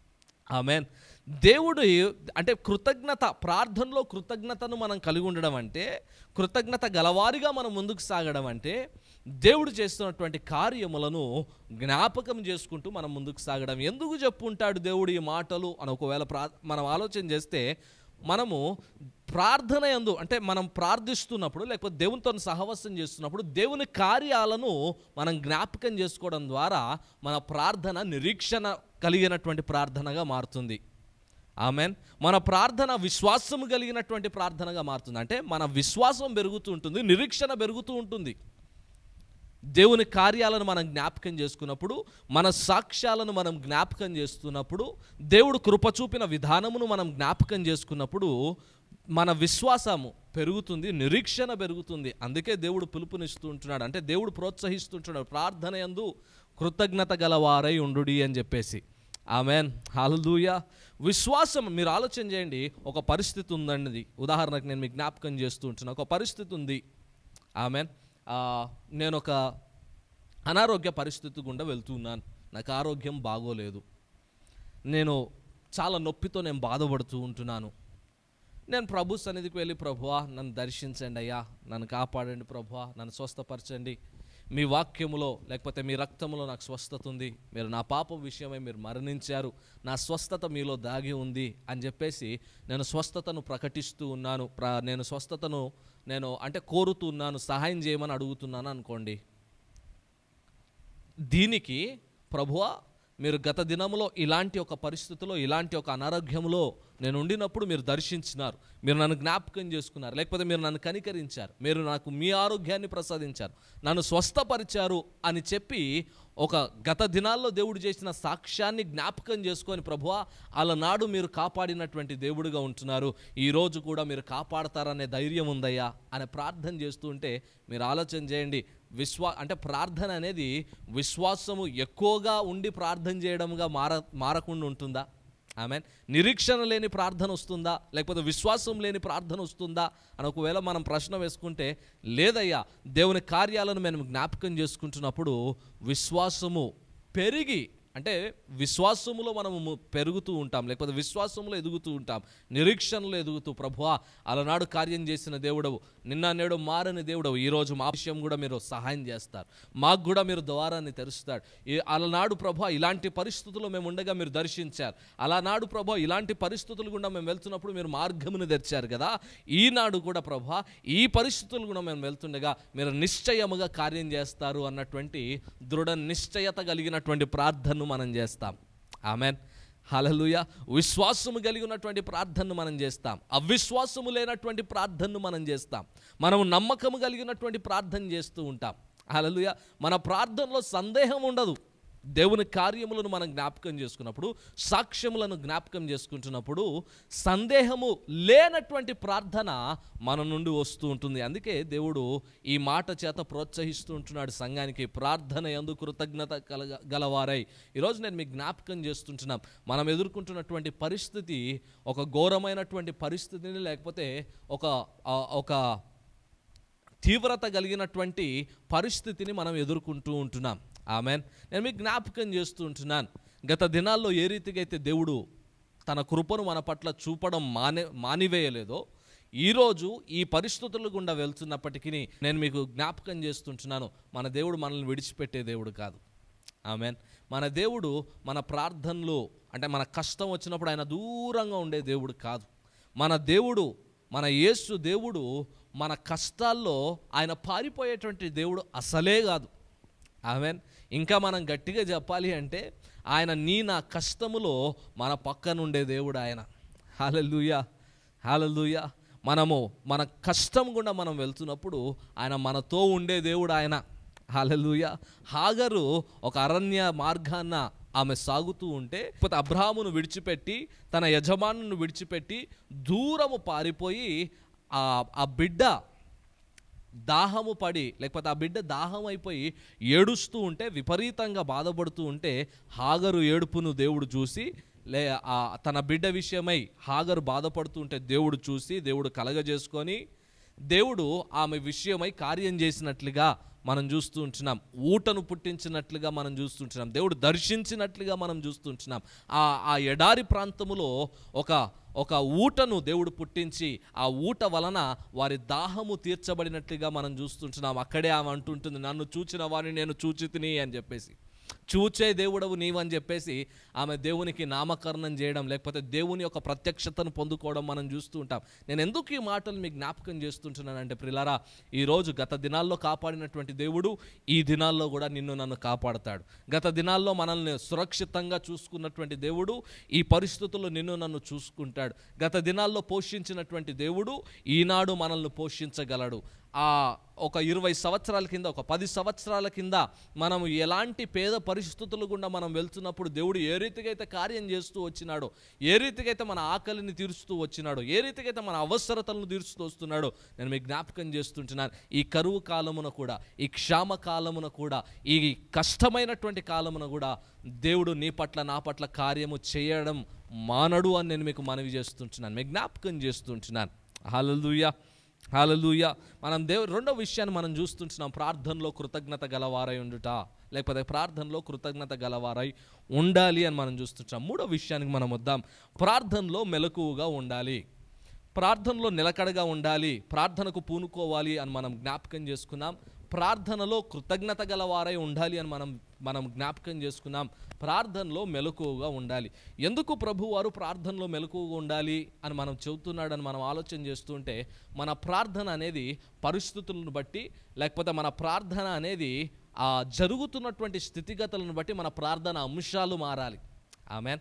Amen దేవుడు అంటే కృతజ్ఞత ప్రార్థనలో కృతజ్ఞతను మనం కలిగి ఉండడం అంటే కృతజ్ఞత గలవారిగా మనం ముందుకు సాగడం అంటే దేవుడు చేస్తున్నటువంటి కార్యములను జ్ఞాపకం చేసుకుంటూ మనం ముందుకు సాగడం ఎందుకు చెప్పుంటాడు దేవుడు ఈ మాటలు అని ఒకవేళ ప్రా మనం ఆలోచన చేస్తే మనము ప్రార్థన ఎందు అంటే మనం ప్రార్థిస్తున్నప్పుడు లేకపోతే దేవునితో సహవాసం చేస్తున్నప్పుడు దేవుని కార్యాలను మనం జ్ఞాపకం చేసుకోవడం ద్వారా మన ప్రార్థన నిరీక్షణ కలిగినటువంటి ప్రార్థనగా మారుతుంది ఆమెన్ మన ప్రార్థన విశ్వాసము కలిగినటువంటి ప్రార్థనగా మారుతుంది అంటే మన విశ్వాసం పెరుగుతూ ఉంటుంది నిరీక్షణ పెరుగుతూ ఉంటుంది దేవుని కార్యాలను మనం జ్ఞాపకం చేసుకున్నప్పుడు మన సాక్ష్యాలను మనం జ్ఞాపకం చేస్తున్నప్పుడు దేవుడు కృప చూపిన విధానమును మనం జ్ఞాపకం చేసుకున్నప్పుడు మన విశ్వాసము పెరుగుతుంది నిరీక్షణ పెరుగుతుంది అందుకే దేవుడు పిలుపునిస్తూ ఉంటున్నాడు అంటే దేవుడు ప్రోత్సహిస్తుంటున్నాడు ప్రార్థన యందు కృతజ్ఞత గలవారై ఉండుడి అని చెప్పేసి ఆమెన్ హాలూయ విశ్వాసం మీరు ఆలోచన చేయండి ఒక పరిస్థితి ఉందండి ఉదాహరణకు నేను మీకు జ్ఞాపకం చేస్తూ ఉంటున్నాను ఒక పరిస్థితి ఉంది ఆమెన్ ఆ, నేను ఒక అనారోగ్య పరిస్థితి గుండా వెళ్తున్నాను నాకు ఆరోగ్యం బాగోలేదు నేను చాలా నొప్పితో నేను బాధపడుతూ ఉంటున్నాను నేను ప్రభు సన్నిధికి వెళ్ళి ప్రభువా నన్ను దర్శించండి అయ్యా నన్ను కాపాడండి ప్రభువా నన్ను స్వస్థపరచండి మీ వాక్యములో లేకపోతే మీ రక్తములో నాకు స్వస్థత ఉంది మీరు నా పాపం విషయమై మీరు మరణించారు నా స్వస్థత మీలో దాగి ఉంది అని చెప్పేసి నేను స్వస్థతను ప్రకటిస్తూ ఉన్నాను ప్ర నేను స్వస్థతను నేను అంటే కోరుతూ ఉన్నాను సహాయం చేయమని అడుగుతున్నాను అనుకోండి దీనికి ప్రభువా మీరు గత దినములో ఇలాంటి ఒక పరిస్థితిలో ఇలాంటి ఒక అనారోగ్యంలో నేను ఉండినప్పుడు మీరు దర్శించినారు మీరు నన్ను జ్ఞాపకం చేసుకున్నారు లేకపోతే మీరు నన్ను కనికరించారు మీరు నాకు మీ ఆరోగ్యాన్ని ప్రసాదించారు నన్ను స్వస్థపరిచారు అని చెప్పి ఒక గత దినాల్లో దేవుడు చేసిన సాక్ష్యాన్ని జ్ఞాపకం చేసుకొని ప్రభువా అలనాడు మీరు కాపాడినటువంటి దేవుడిగా ఉంటున్నారు ఈ రోజు కూడా మీరు కాపాడతారనే ధైర్యం ఉందయ్యా అని ప్రార్థన చేస్తూ ఉంటే మీరు ఆలోచన చేయండి విశ్వా అంటే ప్రార్థన అనేది విశ్వాసము ఎక్కువగా ఉండి ప్రార్థన చేయడంగా మార మారకుండా ఉంటుందా ఆమె నిరీక్షణ లేని ప్రార్థన వస్తుందా లేకపోతే విశ్వాసం లేని ప్రార్థన వస్తుందా అని ఒకవేళ మనం ప్రశ్న వేసుకుంటే లేదయ్యా దేవుని కార్యాలను మేము జ్ఞాపకం చేసుకుంటున్నప్పుడు విశ్వాసము పెరిగి అంటే విశ్వాసములో మనము ము- పెరుగుతూ ఉంటాం లేకపోతే విశ్వాసంలో ఎదుగుతూ ఉంటాం నిరీక్షణలో ఎదుగుతూ ప్రభువా అలనాడు కార్యం చేసిన దేవుడవు నిన్న నేడు మారని దేవుడవు ఈరోజు మా విషయం కూడా మీరు సహాయం చేస్తారు మాకు కూడా మీరు ద్వారాన్ని తెరుస్తాడు ఈ అలనాడు ప్రభా ఇలాంటి పరిస్థితుల్లో మేము ఉండగా మీరు దర్శించారు అలానాడు ప్రభా ఇలాంటి పరిస్థితులు గుండా మేము వెళ్తున్నప్పుడు మీరు మార్గమును తెరిచారు కదా ఈనాడు కూడా ప్రభా ఈ పరిస్థితులు కూడా మేము వెళ్తుండగా మీరు నిశ్చయముగా కార్యం చేస్తారు అన్నటువంటి దృఢ నిశ్చయత కలిగినటువంటి ప్రార్థనను మనం చేస్తాం ఆమెన్ హలలుయ విశ్వాసము కలిగి ఉన్నటువంటి ప్రార్థనను మనం చేస్తాం అవిశ్వాసము లేనటువంటి ప్రార్థనను మనం చేస్తాం మనము నమ్మకము కలిగినటువంటి ప్రార్థన చేస్తూ ఉంటాం హలలుయ మన ప్రార్థనలో సందేహం ఉండదు దేవుని కార్యములను మనం జ్ఞాపకం చేసుకున్నప్పుడు సాక్ష్యములను జ్ఞాపకం చేసుకుంటున్నప్పుడు సందేహము లేనటువంటి ప్రార్థన మన నుండి వస్తూ ఉంటుంది అందుకే దేవుడు ఈ మాట చేత ప్రోత్సహిస్తూ ఉంటున్నాడు సంఘానికి ప్రార్థన ఎందు కృతజ్ఞత కలగ గలవారై ఈరోజు నేను మీకు జ్ఞాపకం చేస్తుంటున్నాం మనం ఎదుర్కొంటున్నటువంటి పరిస్థితి ఒక ఘోరమైనటువంటి పరిస్థితిని లేకపోతే ఒక ఆ, ఒక తీవ్రత కలిగినటువంటి పరిస్థితిని మనం ఎదుర్కొంటూ ఉంటున్నాం ఆమెన్ నేను మీకు జ్ఞాపకం చేస్తూ ఉంటున్నాను గత దినాల్లో ఏ రీతిగా అయితే దేవుడు తన కృపను మన పట్ల చూపడం మానే మానివేయలేదో ఈరోజు ఈ పరిస్థితుల గుండా వెళ్తున్నప్పటికీ నేను మీకు జ్ఞాపకం చేస్తుంటున్నాను మన దేవుడు మనల్ని విడిచిపెట్టే దేవుడు కాదు ఆమెన్ మన దేవుడు మన ప్రార్థనలు అంటే మన కష్టం వచ్చినప్పుడు ఆయన దూరంగా ఉండే దేవుడు కాదు మన దేవుడు మన యేసు దేవుడు మన కష్టాల్లో ఆయన పారిపోయేటువంటి దేవుడు అసలే కాదు ఆమెన్ ఇంకా మనం గట్టిగా చెప్పాలి అంటే ఆయన నీ నా కష్టములో మన పక్కనుండే దేవుడు ఆయన హాలలుయా హాలలుయా మనము మన కష్టం గుండా మనం వెళ్తున్నప్పుడు ఆయన మనతో ఉండే దేవుడు ఆయన హాలలుయ హాగరు ఒక అరణ్య మార్గాన్న ఆమె సాగుతూ ఉంటే లేకపోతే అబ్రాహామును విడిచిపెట్టి తన యజమానును విడిచిపెట్టి దూరము పారిపోయి ఆ ఆ బిడ్డ దాహము పడి లేకపోతే ఆ బిడ్డ దాహం అయిపోయి ఏడుస్తూ ఉంటే విపరీతంగా బాధపడుతూ ఉంటే హాగరు ఏడుపును దేవుడు చూసి లే ఆ తన బిడ్డ విషయమై హాగరు బాధపడుతూ ఉంటే దేవుడు చూసి దేవుడు కలగజేసుకొని దేవుడు ఆమె విషయమై కార్యం చేసినట్లుగా మనం చూస్తూ ఉంటున్నాం ఊటను పుట్టించినట్లుగా మనం చూస్తుంటున్నాం దేవుడు దర్శించినట్లుగా మనం చూస్తుంటున్నాం ఆ ఆ ఎడారి ప్రాంతములో ఒక ఒక ఊటను దేవుడు పుట్టించి ఆ ఊట వలన వారి దాహము తీర్చబడినట్లుగా మనం చూస్తుంటున్నాం అక్కడే ఆమె అంటుంటుంది నన్ను చూచిన వారిని నేను చూచితిని అని చెప్పేసి చూచే దేవుడవు నీవని చెప్పేసి ఆమె దేవునికి నామకరణం చేయడం లేకపోతే దేవుని యొక్క ప్రత్యక్షతను పొందుకోవడం మనం చూస్తూ ఉంటాం నేను ఎందుకు ఈ మాటలు మీకు జ్ఞాపకం చేస్తుంటున్నానంటే ప్రిలారా ఈరోజు గత దినాల్లో కాపాడినటువంటి దేవుడు ఈ దినాల్లో కూడా నిన్ను నన్ను కాపాడతాడు గత దినాల్లో మనల్ని సురక్షితంగా చూసుకున్నటువంటి దేవుడు ఈ పరిస్థితుల్లో నిన్ను నన్ను చూసుకుంటాడు గత దినాల్లో పోషించినటువంటి దేవుడు ఈనాడు మనల్ని పోషించగలడు ఆ ఒక ఇరవై సంవత్సరాల కింద ఒక పది సంవత్సరాల కింద మనము ఎలాంటి పేద పరిస్థితులు గుండా మనం వెళ్తున్నప్పుడు దేవుడు ఏ రీతిగా అయితే కార్యం చేస్తూ వచ్చినాడో ఏ రీతిగా అయితే మన ఆకలిని తీరుస్తూ వచ్చినాడో ఏ రీతిగా అయితే మన అవసరతలను తీరుస్తూ వస్తున్నాడో నేను మీకు జ్ఞాపకం చేస్తుంటున్నాను ఈ కరువు కాలమున కూడా ఈ క్షామ కాలమున కూడా ఈ కష్టమైనటువంటి కాలమున కూడా దేవుడు నీ పట్ల నా పట్ల కార్యము చేయడం మానడు అని నేను మీకు మనవి చేస్తుంటున్నాను మీకు జ్ఞాపకం చేస్తుంటున్నాను హల్లెలూయా హాలలుయ మనం దేవు రెండో విషయాన్ని మనం చూస్తుంటున్నాం ప్రార్థనలో కృతజ్ఞత గలవారై ఉండుట లేకపోతే ప్రార్థనలో కృతజ్ఞత గలవారై ఉండాలి అని మనం చూస్తుంటాం మూడో విషయానికి మనం వద్దాం ప్రార్థనలో మెలకువగా ఉండాలి ప్రార్థనలో నిలకడగా ఉండాలి ప్రార్థనకు పూనుకోవాలి అని మనం జ్ఞాపకం చేసుకున్నాం ప్రార్థనలో కృతజ్ఞత గలవారై ఉండాలి అని మనం మనం జ్ఞాపకం చేసుకున్నాం ప్రార్థనలో మెలకువగా ఉండాలి ఎందుకు ప్రభువారు ప్రార్థనలో మెలకువగా ఉండాలి అని మనం చెబుతున్నాడని మనం ఆలోచన చేస్తుంటే మన ప్రార్థన అనేది పరిస్థితులను బట్టి లేకపోతే మన ప్రార్థన అనేది ఆ జరుగుతున్నటువంటి స్థితిగతులను బట్టి మన ప్రార్థన అంశాలు మారాలి ఆమెన్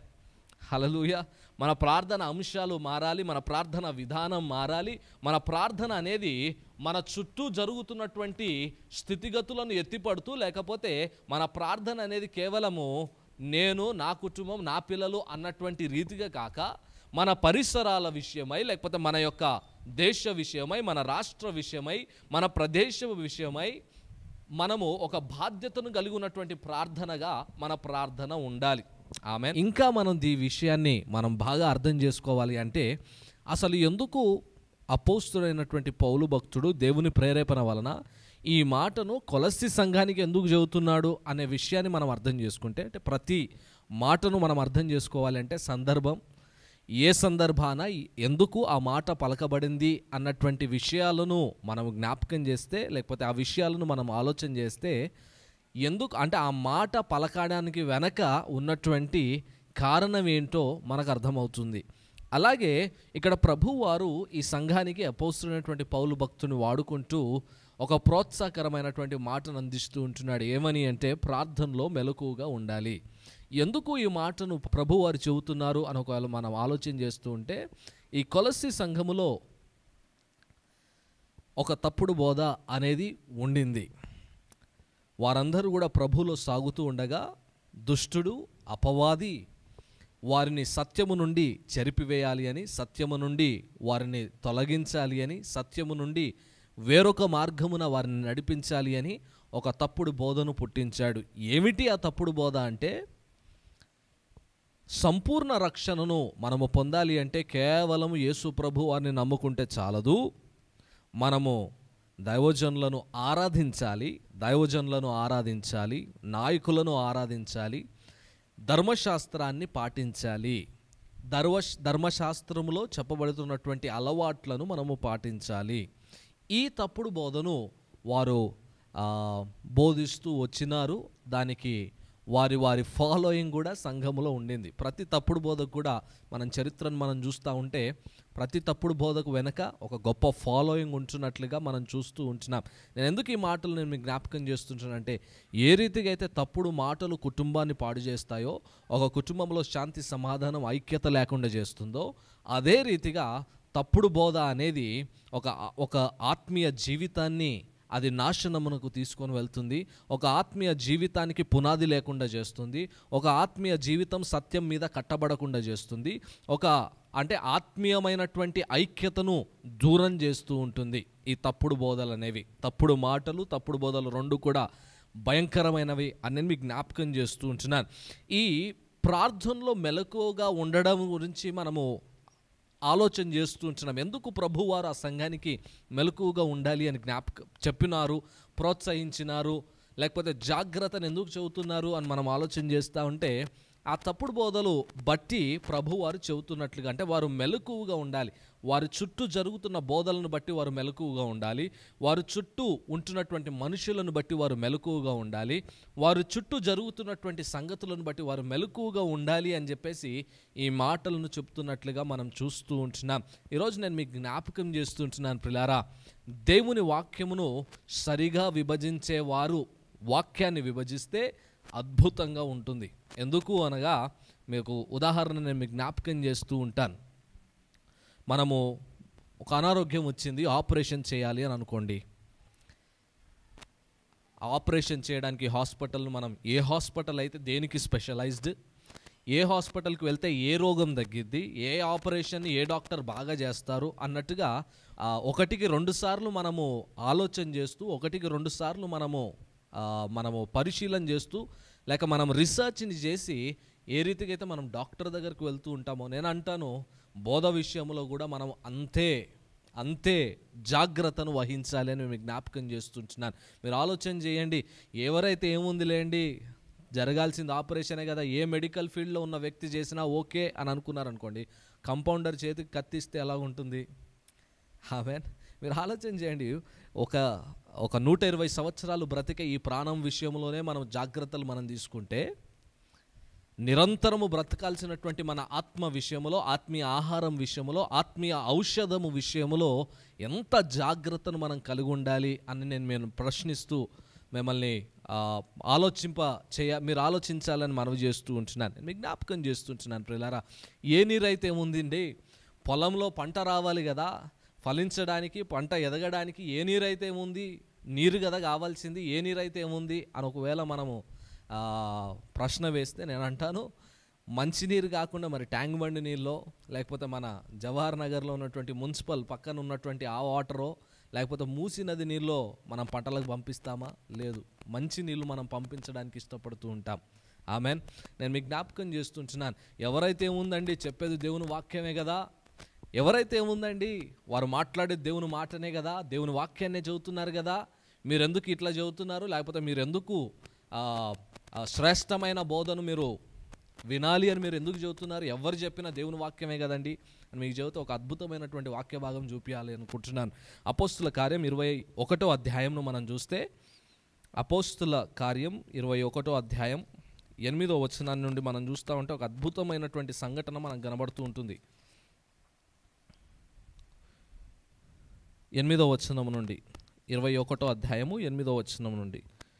హలలుయ మన ప్రార్థన అంశాలు మారాలి మన ప్రార్థన విధానం మారాలి మన ప్రార్థన అనేది మన చుట్టూ జరుగుతున్నటువంటి స్థితిగతులను ఎత్తిపడుతూ లేకపోతే మన ప్రార్థన అనేది కేవలము నేను నా కుటుంబం నా పిల్లలు అన్నటువంటి రీతిగా కాక మన పరిసరాల విషయమై లేకపోతే మన యొక్క దేశ విషయమై మన రాష్ట్ర విషయమై మన ప్రదేశ విషయమై మనము ఒక బాధ్యతను కలిగి ఉన్నటువంటి ప్రార్థనగా మన ప్రార్థన ఉండాలి ఆమె ఇంకా మనం ఈ విషయాన్ని మనం బాగా అర్థం చేసుకోవాలి అంటే అసలు ఎందుకు అపోస్తుడైనటువంటి పౌలు భక్తుడు దేవుని ప్రేరేపణ వలన ఈ మాటను కొలస్సి సంఘానికి ఎందుకు చెబుతున్నాడు అనే విషయాన్ని మనం అర్థం చేసుకుంటే అంటే ప్రతి మాటను మనం అర్థం చేసుకోవాలి అంటే సందర్భం ఏ సందర్భాన ఎందుకు ఆ మాట పలకబడింది అన్నటువంటి విషయాలను మనం జ్ఞాపకం చేస్తే లేకపోతే ఆ విషయాలను మనం ఆలోచన చేస్తే ఎందుకు అంటే ఆ మాట పలకడానికి వెనక ఉన్నటువంటి కారణం ఏంటో మనకు అర్థమవుతుంది అలాగే ఇక్కడ ప్రభు వారు ఈ సంఘానికి అపోస్తున్నటువంటి పౌలు భక్తుని వాడుకుంటూ ఒక ప్రోత్సాహకరమైనటువంటి మాటను అందిస్తూ ఉంటున్నాడు ఏమని అంటే ప్రార్థనలో మెలకుగా ఉండాలి ఎందుకు ఈ మాటను ప్రభు వారు చెబుతున్నారు అని ఒకవేళ మనం ఆలోచన చేస్తూ ఉంటే ఈ కొలసి సంఘములో ఒక తప్పుడు బోధ అనేది ఉండింది వారందరూ కూడా ప్రభులో సాగుతూ ఉండగా దుష్టుడు అపవాది వారిని సత్యము నుండి చెరిపివేయాలి అని సత్యము నుండి వారిని తొలగించాలి అని సత్యము నుండి వేరొక మార్గమున వారిని నడిపించాలి అని ఒక తప్పుడు బోధను పుట్టించాడు ఏమిటి ఆ తప్పుడు బోధ అంటే సంపూర్ణ రక్షణను మనము పొందాలి అంటే కేవలం యేసు ప్రభు వారిని నమ్ముకుంటే చాలదు మనము దైవజనులను ఆరాధించాలి దైవజనులను ఆరాధించాలి నాయకులను ఆరాధించాలి ధర్మశాస్త్రాన్ని పాటించాలి ధర్మ ధర్మశాస్త్రములో చెప్పబడుతున్నటువంటి అలవాట్లను మనము పాటించాలి ఈ తప్పుడు బోధను వారు ఆ, బోధిస్తూ వచ్చినారు దానికి వారి వారి ఫాలోయింగ్ కూడా సంఘములో ఉండింది ప్రతి తప్పుడు బోధకు కూడా మనం చరిత్రను మనం చూస్తూ ఉంటే ప్రతి తప్పుడు బోధకు వెనక ఒక గొప్ప ఫాలోయింగ్ ఉంటున్నట్లుగా మనం చూస్తూ ఉంటున్నాం నేను ఎందుకు ఈ మాటలు నేను మీకు జ్ఞాపకం చేస్తుంటానంటే ఏ రీతిగా అయితే తప్పుడు మాటలు కుటుంబాన్ని పాడు చేస్తాయో ఒక కుటుంబంలో శాంతి సమాధానం ఐక్యత లేకుండా చేస్తుందో అదే రీతిగా తప్పుడు బోధ అనేది ఒక ఒక ఆత్మీయ జీవితాన్ని అది నాశనమునకు తీసుకొని వెళ్తుంది ఒక ఆత్మీయ జీవితానికి పునాది లేకుండా చేస్తుంది ఒక ఆత్మీయ జీవితం సత్యం మీద కట్టబడకుండా చేస్తుంది ఒక అంటే ఆత్మీయమైనటువంటి ఐక్యతను దూరం చేస్తూ ఉంటుంది ఈ తప్పుడు బోధలు అనేవి తప్పుడు మాటలు తప్పుడు బోధలు రెండు కూడా భయంకరమైనవి అని నేను మీకు జ్ఞాపకం చేస్తూ ఉంటున్నాను ఈ ప్రార్థనలో మెలకువగా ఉండడం గురించి మనము ఆలోచన చేస్తూ ఉంటున్నాం ఎందుకు ప్రభువారు ఆ సంఘానికి మెలకువగా ఉండాలి అని జ్ఞాపక చెప్పినారు ప్రోత్సహించినారు లేకపోతే జాగ్రత్తను ఎందుకు చెబుతున్నారు అని మనం ఆలోచన చేస్తూ ఉంటే ఆ తప్పుడు బోధలు బట్టి ప్రభువారు చెబుతున్నట్లుగా అంటే వారు మెలకువగా ఉండాలి వారి చుట్టూ జరుగుతున్న బోధలను బట్టి వారు మెలకువగా ఉండాలి వారి చుట్టూ ఉంటున్నటువంటి మనుషులను బట్టి వారు మెలకువగా ఉండాలి వారి చుట్టూ జరుగుతున్నటువంటి సంగతులను బట్టి వారు మెలకువగా ఉండాలి అని చెప్పేసి ఈ మాటలను చెప్తున్నట్లుగా మనం చూస్తూ ఉంటున్నాం ఈరోజు నేను మీకు జ్ఞాపకం చేస్తుంటున్నాను పిల్లారా దేవుని వాక్యమును సరిగా విభజించేవారు వాక్యాన్ని విభజిస్తే అద్భుతంగా ఉంటుంది ఎందుకు అనగా మీకు ఉదాహరణ నేను మీకు జ్ఞాపకం చేస్తూ ఉంటాను మనము ఒక అనారోగ్యం వచ్చింది ఆపరేషన్ చేయాలి అని అనుకోండి ఆపరేషన్ చేయడానికి హాస్పిటల్ను మనం ఏ హాస్పిటల్ అయితే దేనికి స్పెషలైజ్డ్ ఏ హాస్పిటల్కి వెళ్తే ఏ రోగం తగ్గిద్ది ఏ ఆపరేషన్ ఏ డాక్టర్ బాగా చేస్తారు అన్నట్టుగా ఆ, ఒకటికి రెండు సార్లు మనము ఆలోచన చేస్తూ ఒకటికి రెండు సార్లు మనము ఆ, మనము పరిశీలన చేస్తూ లేక మనం రీసెర్చ్ని చేసి ఏ రీతిగా అయితే మనం డాక్టర్ దగ్గరికి వెళ్తూ ఉంటామో నేను అంటాను బోధ విషయంలో కూడా మనం అంతే అంతే జాగ్రత్తను వహించాలి అని మీకు జ్ఞాపకం చేస్తుంటున్నాను మీరు ఆలోచన చేయండి ఎవరైతే ఏముంది లేండి జరగాల్సింది ఆపరేషనే కదా ఏ మెడికల్ ఫీల్డ్లో ఉన్న వ్యక్తి చేసినా ఓకే అని అనుకున్నారనుకోండి కంపౌండర్ చేతికి కత్తిస్తే ఎలా ఉంటుంది ఆమెన్ మీరు ఆలోచన చేయండి ఒక ఒక నూట ఇరవై సంవత్సరాలు బ్రతికే ఈ ప్రాణం విషయంలోనే మనం జాగ్రత్తలు మనం తీసుకుంటే నిరంతరము బ్రతకాల్సినటువంటి మన ఆత్మ విషయంలో ఆత్మీయ ఆహారం విషయంలో ఆత్మీయ ఔషధము విషయంలో ఎంత జాగ్రత్తను మనం కలిగి ఉండాలి అని నేను నేను ప్రశ్నిస్తూ మిమ్మల్ని ఆ, ఆలోచింప చేయ మీరు ఆలోచించాలని మనవి చేస్తూ ఉంటున్నాను నేను మీకు జ్ఞాపకం చేస్తుంటున్నాను ప్రిలారా ఏ నీరైతే ఏముందండి పొలంలో పంట రావాలి కదా ఫలించడానికి పంట ఎదగడానికి ఏ నీరైతే ఏముంది నీరు కదా కావాల్సింది ఏ నీరైతే ఏముంది అని ఒకవేళ మనము ఆ, ప్రశ్న వేస్తే నేను అంటాను మంచినీరు కాకుండా మరి ట్యాంక్ బండి నీళ్ళలో లేకపోతే మన జవహర్ నగర్లో ఉన్నటువంటి మున్సిపల్ పక్కన ఉన్నటువంటి ఆ వాటరో లేకపోతే మూసి నది నీళ్ళలో మనం పంటలకు పంపిస్తామా లేదు మంచి నీళ్ళు మనం పంపించడానికి ఇష్టపడుతూ ఉంటాం ఆమెన్ నేను మీకు జ్ఞాపకం చేస్తుంటున్నాను ఎవరైతే ఉందండి చెప్పేది దేవుని వాక్యమే కదా ఎవరైతే ఏముందండి వారు మాట్లాడేది దేవుని మాటనే కదా దేవుని వాక్యాన్నే చదువుతున్నారు కదా మీరెందుకు ఇట్లా చదువుతున్నారు లేకపోతే మీరెందుకు ఆ, ఆ శ్రేష్టమైన బోధను మీరు వినాలి అని మీరు ఎందుకు చెబుతున్నారు ఎవరు చెప్పినా దేవుని వాక్యమే కదండి అని మీకు చెబుతూ ఒక అద్భుతమైనటువంటి వాక్య భాగం చూపించాలి అనుకుంటున్నాను అపోస్తుల కార్యం ఇరవై ఒకటో అధ్యాయంను మనం చూస్తే అపోస్తుల కార్యం ఇరవై ఒకటో అధ్యాయం ఎనిమిదో వచనాన్ని నుండి మనం చూస్తూ ఉంటే ఒక అద్భుతమైనటువంటి సంఘటన మనకు కనబడుతూ ఉంటుంది ఎనిమిదో వచనం నుండి ఇరవై ఒకటో అధ్యాయము ఎనిమిదో వచనం నుండి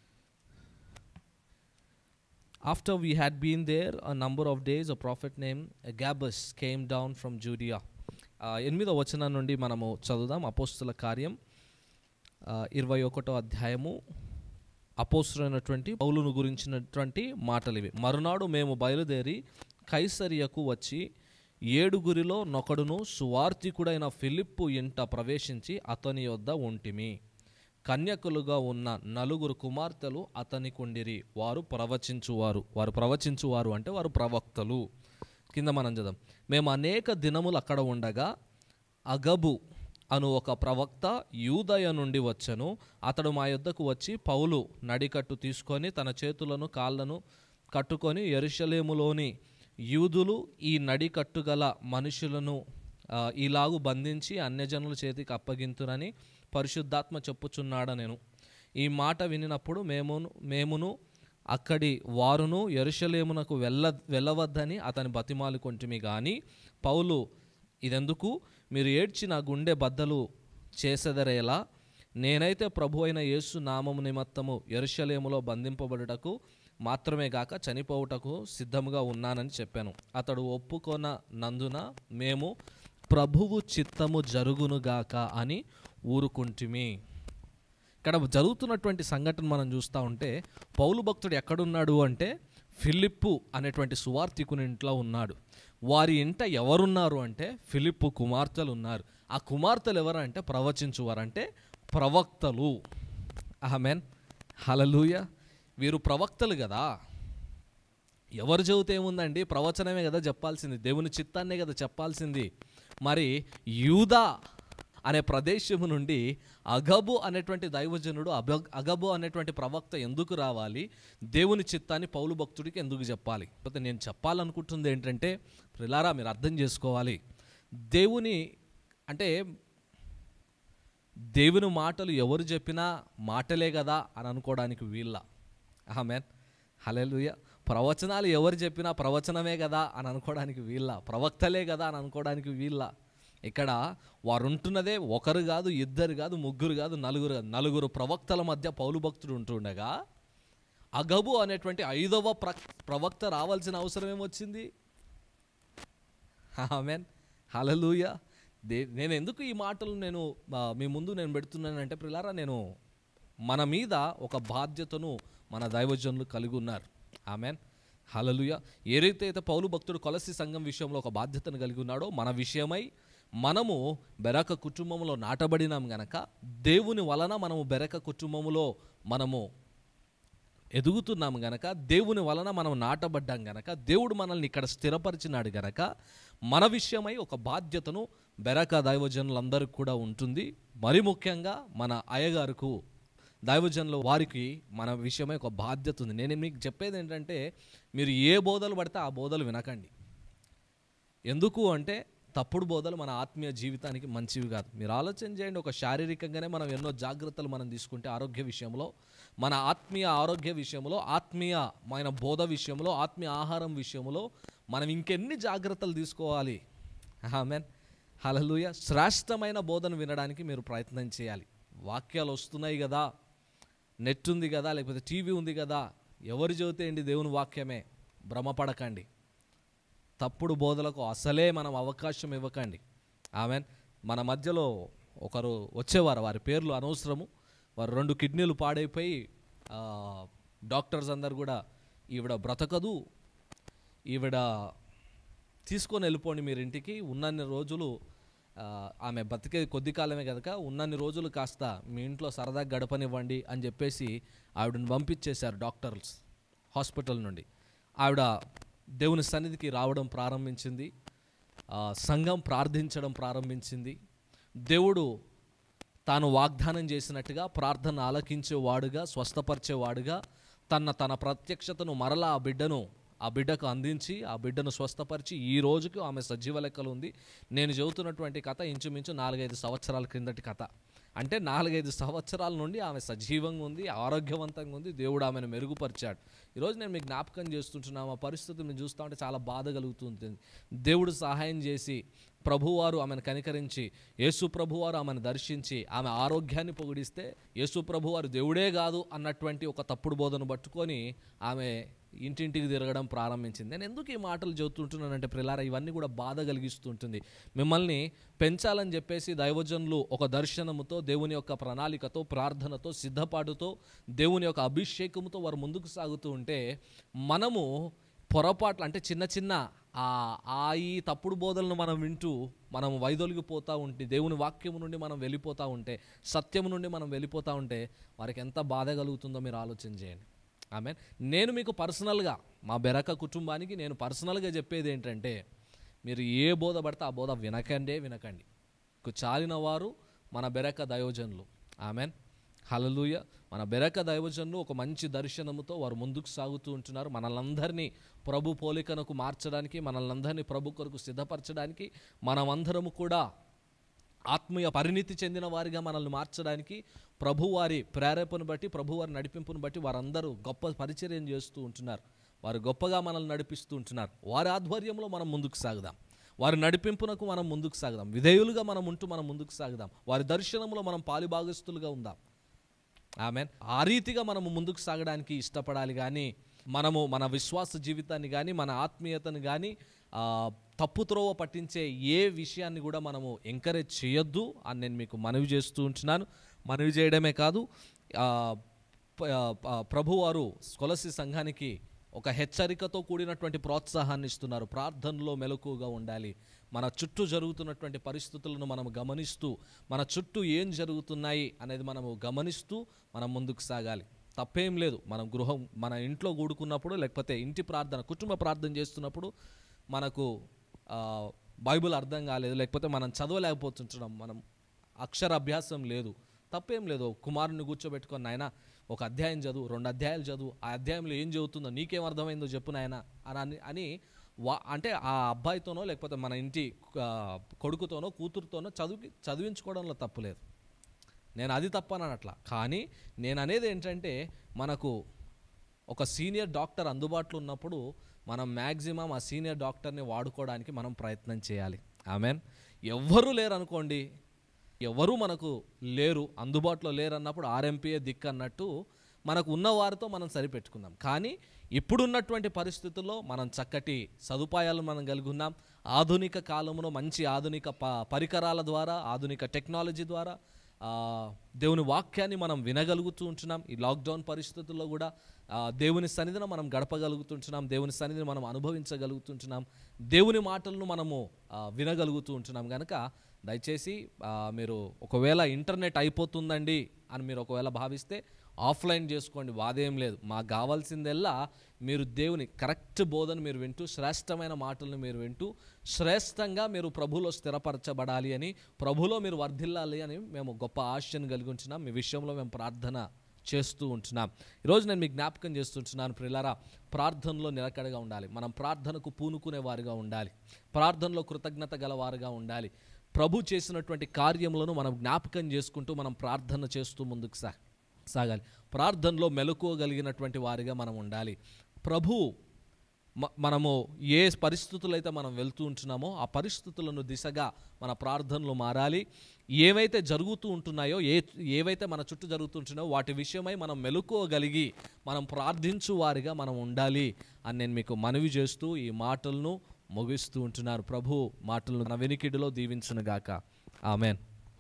After we had been there a number of days, a prophet named Agabus came down from Judea. ఆ, ఎనిమిదో వచనం నుండి మనము చదువుదాం అపోస్తుల కార్యం ఆ, ఇరవై ఒకటో అధ్యాయము అపోస్తులైనటువంటి పౌలును గురించినటువంటి మాటలు ఇవి మరునాడు మేము బయలుదేరి కైసరియకు వచ్చి ఏడుగురిలో నొకడును సువార్థికుడైన ఫిలిప్పు ఇంట ప్రవేశించి అతని యొద్ద ఉంటిమి కన్యకులుగా ఉన్న నలుగురు కుమార్తెలు అతనికుండిరి వారు ప్రవచించువారు వారు ప్రవచించువారు అంటే వారు ప్రవక్తలు కింద మనం చదుదాం మేము అనేక దినములు అక్కడ ఉండగా అగబు అను ఒక ప్రవక్త యూదయ నుండి వచ్చెను అతడు మా యొద్దకు వచ్చి పౌలు నడికట్టు తీసుకొని తన చేతులను కాళ్ళను కట్టుకొని ఎరుషలేములోని యూదులు ఈ నడికట్టుగల మనుషులను ఆ, ఇలాగు బంధించి అన్యజనుల చేతికి అప్పగింతునని పరిశుద్ధాత్మ చెప్పుచున్నాడ నేను ఈ మాట వినినప్పుడు మేమును మేమును అక్కడి వారును ఎరుషలేమునకు వెళ్ళ వెళ్ళవద్దని అతని బతిమాలు కొంటిమి కానీ పౌలు ఇదెందుకు మీరు ఏడ్చి నా గుండె బద్దలు చేసెదరేలా నేనైతే ప్రభు అయిన యేసు నామము నిమిత్తము ఎరుషలేములో బంధింపబడుటకు మాత్రమే గాక చనిపోవుటకు సిద్ధముగా ఉన్నానని చెప్పాను అతడు ఒప్పుకొన నందున మేము ప్రభువు చిత్తము జరుగునుగాక అని ఊరుకుంటిమి ఇక్కడ జరుగుతున్నటువంటి సంఘటన మనం చూస్తూ ఉంటే పౌలు భక్తుడు ఎక్కడున్నాడు అంటే ఫిలిప్పు అనేటువంటి సువార్థికుని ఇంట్లో ఉన్నాడు వారి ఇంట ఎవరున్నారు అంటే ఫిలిప్పు కుమార్తెలు ఉన్నారు ఆ కుమార్తెలు ఎవరంటే ప్రవచించువారంటే ప్రవక్తలు ఆమెన్ హలలుయ వీరు ప్రవక్తలు కదా ఎవరు చెబితే ఏముందండి ప్రవచనమే కదా చెప్పాల్సింది దేవుని చిత్తాన్నే కదా చెప్పాల్సింది మరి యూదా అనే ప్రదేశము నుండి అగబు అనేటువంటి దైవజనుడు అబ అగబు అనేటువంటి ప్రవక్త ఎందుకు రావాలి దేవుని చిత్తాన్ని పౌలు భక్తుడికి ఎందుకు చెప్పాలి కాకపోతే నేను చెప్పాలనుకుంటుంది ఏంటంటే ప్రిలారా మీరు అర్థం చేసుకోవాలి దేవుని అంటే దేవుని మాటలు ఎవరు చెప్పినా మాటలే కదా అని అనుకోవడానికి వీళ్ళ ఆమెన్ హలెలుయ ప్రవచనాలు ఎవరు చెప్పినా ప్రవచనమే కదా అని అనుకోవడానికి వీళ్ళ ప్రవక్తలే కదా అని అనుకోవడానికి వీళ్ళ ఇక్కడ వారు ఉంటున్నదే ఒకరు కాదు ఇద్దరు కాదు ముగ్గురు కాదు నలుగురు కాదు నలుగురు ప్రవక్తల మధ్య పౌలు భక్తుడు ఉంటుండగా అగబు అనేటువంటి ఐదవ ప్ర ప్రవక్త రావాల్సిన అవసరం ఏమొచ్చింది ఆమెన్ హలలుయ దే నేను ఎందుకు ఈ మాటలు నేను ఆ, మీ ముందు నేను పెడుతున్నానంటే పిల్లారా నేను మన మీద ఒక బాధ్యతను మన దైవజనులు కలిగి ఉన్నారు ఆమెన్ హలలుయ ఏదైతే అయితే పౌలు భక్తుడు కొలసి సంఘం విషయంలో ఒక బాధ్యతను కలిగి ఉన్నాడో మన విషయమై మనము బెరక కుటుంబంలో నాటబడినాం గనక దేవుని వలన మనము బెరక కుటుంబంలో మనము ఎదుగుతున్నాము గనక దేవుని వలన మనం నాటబడ్డాం గనక దేవుడు మనల్ని ఇక్కడ స్థిరపరిచినాడు గనక మన విషయమై ఒక బాధ్యతను బెరక దైవజనులందరికీ కూడా ఉంటుంది మరి ముఖ్యంగా మన అయ్యగారుకు దైవజనుల వారికి మన విషయమై ఒక బాధ్యత ఉంది నేను మీకు చెప్పేది ఏంటంటే మీరు ఏ బోధలు పడితే ఆ బోధలు వినకండి ఎందుకు అంటే తప్పుడు బోధలు మన ఆత్మీయ జీవితానికి మంచివి కాదు మీరు ఆలోచన చేయండి ఒక శారీరకంగానే మనం ఎన్నో జాగ్రత్తలు మనం తీసుకుంటే ఆరోగ్య విషయంలో మన ఆత్మీయ ఆరోగ్య విషయంలో ఆత్మీయమైన బోధ విషయంలో ఆత్మీయ ఆహారం విషయంలో మనం ఇంకెన్ని జాగ్రత్తలు తీసుకోవాలి ఆమెన్ హలలుయ శ్రేష్టమైన బోధన వినడానికి మీరు ప్రయత్నం చేయాలి వాక్యాలు వస్తున్నాయి కదా నెట్ ఉంది కదా లేకపోతే టీవీ ఉంది కదా ఎవరు చెబితే ఏంటి దేవుని వాక్యమే భ్రమపడకండి తప్పుడు బోధలకు అసలే మనం అవకాశం ఇవ్వకండి ఆమె మన మధ్యలో ఒకరు వచ్చేవారు వారి పేర్లు అనవసరము వారు రెండు కిడ్నీలు పాడైపోయి ఆ, డాక్టర్స్ అందరు కూడా ఈవిడ బ్రతకదు ఈవిడ తీసుకొని వెళ్ళిపోండి మీరు ఇంటికి ఉన్నన్ని రోజులు ఆ, ఆమె బతికే కొద్ది కాలమే కనుక ఉన్నన్ని రోజులు కాస్త మీ ఇంట్లో సరదాగా గడపనివ్వండి అని చెప్పేసి ఆవిడని పంపించేశారు డాక్టర్స్ హాస్పిటల్ నుండి ఆవిడ దేవుని సన్నిధికి రావడం ప్రారంభించింది ఆ, సంఘం ప్రార్థించడం ప్రారంభించింది దేవుడు తాను వాగ్దానం చేసినట్టుగా ప్రార్థన ఆలకించేవాడుగా స్వస్థపరిచేవాడుగా తన తన ప్రత్యక్షతను మరలా ఆ బిడ్డను ఆ బిడ్డకు అందించి ఆ బిడ్డను స్వస్థపరిచి ఈ రోజుకు ఆమె సజీవ లెక్కలు ఉంది నేను చెబుతున్నటువంటి కథ ఇంచుమించు నాలుగైదు సంవత్సరాల క్రిందటి కథ అంటే నాలుగైదు సంవత్సరాల నుండి ఆమె సజీవంగా ఉంది ఆరోగ్యవంతంగా ఉంది దేవుడు ఆమెను మెరుగుపరిచాడు ఈరోజు నేను మీకు జ్ఞాపకం చేస్తుంటున్నాను ఆ పరిస్థితిని చూస్తూ ఉంటే చాలా బాధ కలుగుతుంది దేవుడు సహాయం చేసి ప్రభువారు ఆమెను కనికరించి యేసు ప్రభువారు ఆమెను దర్శించి ఆమె ఆరోగ్యాన్ని పొగిడిస్తే యేసు ప్రభువారు దేవుడే కాదు అన్నటువంటి ఒక తప్పుడు బోధను పట్టుకొని ఆమె ఇంటింటికి తిరగడం ప్రారంభించింది నేను ఎందుకు ఈ మాటలు చెబుతుంటున్నానంటే ప్రిలారా ఇవన్నీ కూడా బాధ కలిగిస్తుంటుంది మిమ్మల్ని పెంచాలని చెప్పేసి దైవజనులు ఒక దర్శనముతో దేవుని యొక్క ప్రణాళికతో ప్రార్థనతో సిద్ధపాటుతో దేవుని యొక్క అభిషేకముతో వారు ముందుకు సాగుతూ ఉంటే మనము పొరపాట్లు అంటే చిన్న చిన్న ఆ ఆ ఈ తప్పుడు బోధలను మనం వింటూ మనం వైదొలిగిపోతూ ఉంటే దేవుని వాక్యము నుండి మనం వెళ్ళిపోతూ ఉంటే సత్యము నుండి మనం వెళ్ళిపోతూ ఉంటే వారికి ఎంత బాధ కలుగుతుందో మీరు ఆలోచన చేయండి ఆమె నేను మీకు పర్సనల్గా మా బెరక కుటుంబానికి నేను పర్సనల్గా చెప్పేది ఏంటంటే మీరు ఏ బోధ పడితే ఆ బోధ వినకండే వినకండి కు చాలిన వారు మన బెరక దయోజనులు ఆమెన్ హలలుయ మన బెరక దైవజనులు ఒక మంచి దర్శనముతో వారు ముందుకు సాగుతూ ఉంటున్నారు మనల్నందరినీ ప్రభు పోలికనకు మార్చడానికి మనల్నందరినీ ప్రభు కొరకు సిద్ధపరచడానికి మనమందరము కూడా ఆత్మీయ పరిణితి చెందిన వారిగా మనల్ని మార్చడానికి ప్రభువారి ప్రేరేపణ బట్టి ప్రభువారి నడిపింపును బట్టి వారందరూ గొప్ప పరిచర్యం చేస్తూ ఉంటున్నారు వారు గొప్పగా మనల్ని నడిపిస్తూ ఉంటున్నారు వారి ఆధ్వర్యంలో మనం ముందుకు సాగుదాం వారి నడిపింపునకు మనం ముందుకు సాగుదాం విధేయులుగా మనం ఉంటూ మనం ముందుకు సాగుదాం వారి దర్శనంలో మనం పాలిభాగస్తులుగా ఉందాం ఆమెన్ ఆ రీతిగా మనము ముందుకు సాగడానికి ఇష్టపడాలి కానీ మనము మన విశ్వాస జీవితాన్ని కానీ మన ఆత్మీయతను కానీ ఆ, తప్పుత్రోవ పట్టించే ఏ విషయాన్ని కూడా మనము ఎంకరేజ్ చేయొద్దు అని నేను మీకు మనవి చేస్తూ ఉంటున్నాను మనవి చేయడమే కాదు ఆ, ప- ఆ, ప్రభువారు కొలసి సంఘానికి ఒక హెచ్చరికతో కూడినటువంటి ప్రోత్సాహాన్ని ఇస్తున్నారు ప్రార్థనలో మెలకుగా ఉండాలి మన చుట్టూ జరుగుతున్నటువంటి పరిస్థితులను మనం గమనిస్తూ మన చుట్టూ ఏం జరుగుతున్నాయి అనేది మనము గమనిస్తూ మనం ముందుకు సాగాలి తప్పేం లేదు మనం గృహం మన ఇంట్లో కూడుకున్నప్పుడు లేకపోతే ఇంటి ప్రార్థన కుటుంబ ప్రార్థన చేస్తున్నప్పుడు మనకు ఆ, బైబిల్ అర్థం కాలేదు లేకపోతే మనం చదవలేకపోతుంటున్నాం మనం అక్షర అభ్యాసం లేదు తప్పేం లేదు కుమారుని కూర్చోబెట్టుకొని నాయన ఒక అధ్యాయం చదువు రెండు అధ్యాయాలు చదువు ఆ అధ్యాయంలో ఏం చదువుతుందో నీకేం అర్థమైందో చెప్పు నాయన అని అని వా అంటే ఆ అబ్బాయితోనో లేకపోతే మన ఇంటి ఆ, కొడుకుతోనో కూతురుతోనో చదువు చదివించుకోవడంలో తప్పులేదు నేను అది తప్పనట్లా కానీ నేను అనేది ఏంటంటే మనకు ఒక సీనియర్ డాక్టర్ అందుబాటులో ఉన్నప్పుడు మనం మ్యాక్సిమం ఆ సీనియర్ డాక్టర్ని వాడుకోవడానికి మనం ప్రయత్నం చేయాలి ఆమెన్ ఎవ్వరూ లేరు అనుకోండి ఎవరు మనకు లేరు అందుబాటులో లేరు అన్నప్పుడు ఆర్ఎంపీఏ దిక్కు అన్నట్టు మనకు ఉన్న వారితో మనం సరిపెట్టుకుందాం కానీ ఇప్పుడున్నటువంటి పరిస్థితుల్లో మనం చక్కటి సదుపాయాలు మనం కలిగి ఉన్నాం ఆధునిక కాలంలో మంచి ఆధునిక ప పరికరాల ద్వారా ఆధునిక టెక్నాలజీ ద్వారా ఆ, దేవుని వాక్యాన్ని మనం వినగలుగుతూ ఉంటున్నాం ఈ లాక్డౌన్ పరిస్థితుల్లో కూడా ఆ, దేవుని సన్నిధిని మనం గడపగలుగుతుంటున్నాం దేవుని సన్నిధిని మనం అనుభవించగలుగుతుంటున్నాం దేవుని మాటలను మనము ఆ, వినగలుగుతూ ఉంటున్నాం కనుక దయచేసి ఆ, మీరు ఒకవేళ ఇంటర్నెట్ అయిపోతుందండి అని మీరు ఒకవేళ భావిస్తే ఆఫ్లైన్ చేసుకోండి బాధేం లేదు మాకు కావాల్సిందల్లా మీరు దేవుని కరెక్ట్ బోధన మీరు వింటూ శ్రేష్టమైన మాటలను మీరు వింటూ శ్రేష్టంగా మీరు ప్రభులో స్థిరపరచబడాలి అని ప్రభులో మీరు వర్ధిల్లాలి అని మేము గొప్ప ఆశను కలిగి ఉంటున్నాం మీ విషయంలో మేము ప్రార్థన చేస్తూ ఉంటున్నాం ఈరోజు నేను మీకు జ్ఞాపకం చేస్తుంటున్నాను ప్రిలారా ప్రార్థనలో నిలకడగా ఉండాలి మనం ప్రార్థనకు పూనుకునే వారిగా ఉండాలి ప్రార్థనలో కృతజ్ఞత గలవారుగా ఉండాలి ప్రభు చేసినటువంటి కార్యములను మనం జ్ఞాపకం చేసుకుంటూ మనం ప్రార్థన చేస్తూ ముందుకు సా సాగాలి ప్రార్థనలో మెలకువగలిగినటువంటి వారిగా మనం ఉండాలి ప్రభు మ- మనము ఏ పరిస్థితులు అయితే మనం వెళ్తూ ఉంటున్నామో ఆ పరిస్థితులను దిశగా మన ప్రార్థనలు మారాలి ఏవైతే జరుగుతూ ఉంటున్నాయో ఏ ఏవైతే మన చుట్టూ జరుగుతుంటున్నాయో వాటి విషయమై మనం మెలుకోగలిగి మనం ప్రార్థించు వారిగా మనం ఉండాలి అని నేను మీకు మనవి చేస్తూ ఈ మాటలను ముగిస్తూ ఉంటున్నారు ప్రభు మాటలను మన వెనికిడిలో దీవించునుగాక ఆమెన్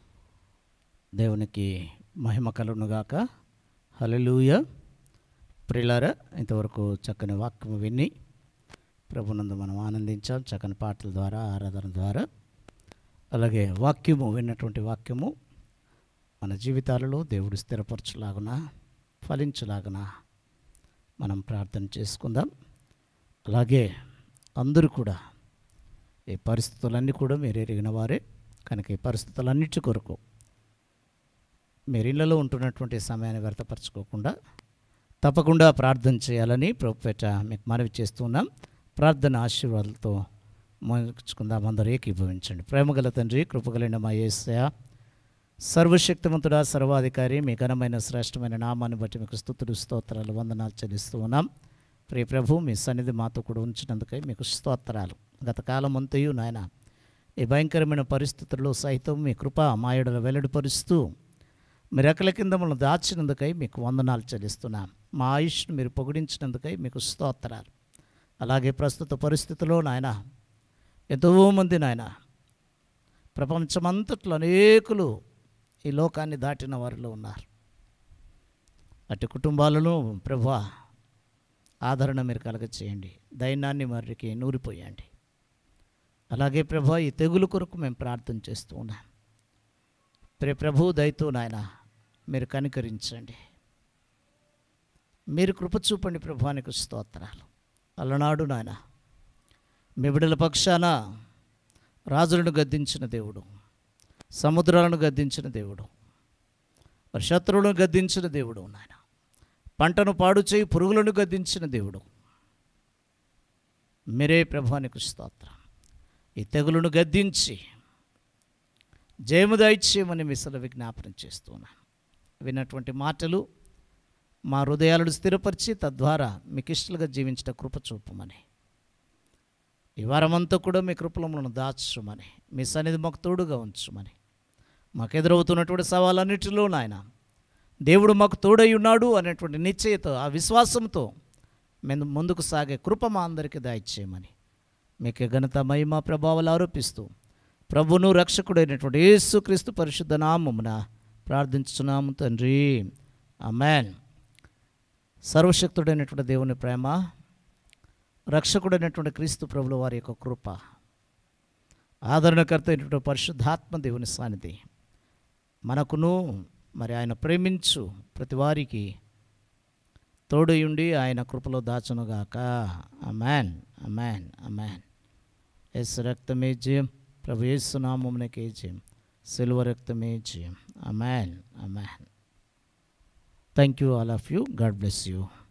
దేవునికి మహిమ కలుగునుగాక హల్లెలూయ ప్రిలార ఇంతవరకు చక్కని వాక్యము విని ప్రభునందు మనం ఆనందించాం చక్కని పాటల ద్వారా ఆరాధన ద్వారా అలాగే వాక్యము విన్నటువంటి వాక్యము మన జీవితాలలో దేవుడు స్థిరపరచులాగున ఫలించులాగున మనం ప్రార్థన చేసుకుందాం అలాగే అందరూ కూడా ఈ పరిస్థితులన్నీ కూడా మీరు ఎరిగిన వారే కనుక ఈ పరిస్థితులన్నిటి కొరకు మీరు ఇళ్ళలో ఉంటున్నటువంటి సమయాన్ని వ్యర్థపరచుకోకుండా తప్పకుండా ప్రార్థన చేయాలని ప్రభుపేట మీకు మనవి చేస్తున్నాం ప్రార్థన ఆశీర్వాదాలతో ముగించుకుందాం అందరూ ఏకీభవించండి ప్రేమగల తండ్రి కృపగలైన మా ఏసయ సర్వశక్తిమంతుడా సర్వాధికారి మీ ఘనమైన శ్రేష్టమైన నామాన్ని బట్టి మీకు స్తుతులు స్తోత్రాలు వందనాలు చెల్లిస్తూ ఉన్నాం ప్రియ ప్రభు మీ సన్నిధి మాతో కూడా ఉంచినందుకై మీకు స్తోత్రాలు గత కాలం అంతయు నాయన ఈ భయంకరమైన పరిస్థితుల్లో సైతం మీ కృప మాయుడల వెల్లడిపరుస్తూ మీ రెక్కల కింద మనల్ని దాచినందుకై మీకు వందనాలు చెల్లిస్తున్నాం మా ఆయుష్ను మీరు పొగిడించినందుకై మీకు స్తోత్రాలు అలాగే ప్రస్తుత పరిస్థితిలో నాయన ఎంతోమంది నాయన ప్రపంచమంతట్లో అనేకులు ఈ లోకాన్ని దాటిన వారిలో ఉన్నారు అటు కుటుంబాలను ప్రభా ఆదరణ మీరు కలగ చేయండి దైన్యాన్ని మరికి నూరిపోయండి అలాగే ప్రభా ఈ తెగులు కొరకు మేము ప్రార్థన చేస్తూ ఉన్నాం ప్రే ప్రభు దయతో నాయన మీరు కనికరించండి మీరు కృప చూపండి ప్రభానికి స్తోత్రాలు అలనాడు నాయన మీ బిడ్డల పక్షాన రాజులను గద్దించిన దేవుడు సముద్రాలను గద్దించిన దేవుడు మరి శత్రువులను గద్దించిన దేవుడు నాయన పంటను పాడు చేయి పురుగులను గద్దించిన దేవుడు మీరే ప్రభానికి స్తోత్రం ఈ తెగులను గద్దించి జయము దయచేయమని మిసలు విజ్ఞాపనం చేస్తున్నాను విన్నటువంటి మాటలు మా హృదయాలను స్థిరపరిచి తద్వారా మీకు ఇష్టలుగా జీవించట కృప చూపమని ఈ వారమంతా కూడా మీ కృపలములను దాచమని మీ సన్నిధి మాకు తోడుగా ఉంచమని మాకు ఎదురవుతున్నటువంటి సవాలన్నిటిలో నాయన దేవుడు మాకు తోడై ఉన్నాడు అనేటువంటి నిశ్చయత ఆ విశ్వాసంతో మేము ముందుకు సాగే కృప మా అందరికీ దాయిచ్చేయమని మీకు ఘనత మహిమ ప్రభావాలు ఆరోపిస్తూ ప్రభును రక్షకుడైనటువంటి యేసుక్రీస్తు పరిశుద్ధ నామమున ప్రార్థించున్నాము తండ్రి అమెన్ సర్వశక్తుడైనటువంటి దేవుని ప్రేమ రక్షకుడైనటువంటి క్రీస్తు ప్రభుల వారి యొక్క కృప ఆదరణకర్త అయినటువంటి పరిశుద్ధాత్మ దేవుని సాన్నిధి మనకును మరి ఆయన ప్రేమించు ప్రతి వారికి తోడుయుండి ఆయన కృపలో దాచునుగాక అమ్యాన్ అమ్యాన్ అమ్యాన్ ఎస్ రక్తమే జయం ప్రభు యేసు నామమునకే జయం సిల్వ రక్తమే జయం amen amen thank you all of you God bless you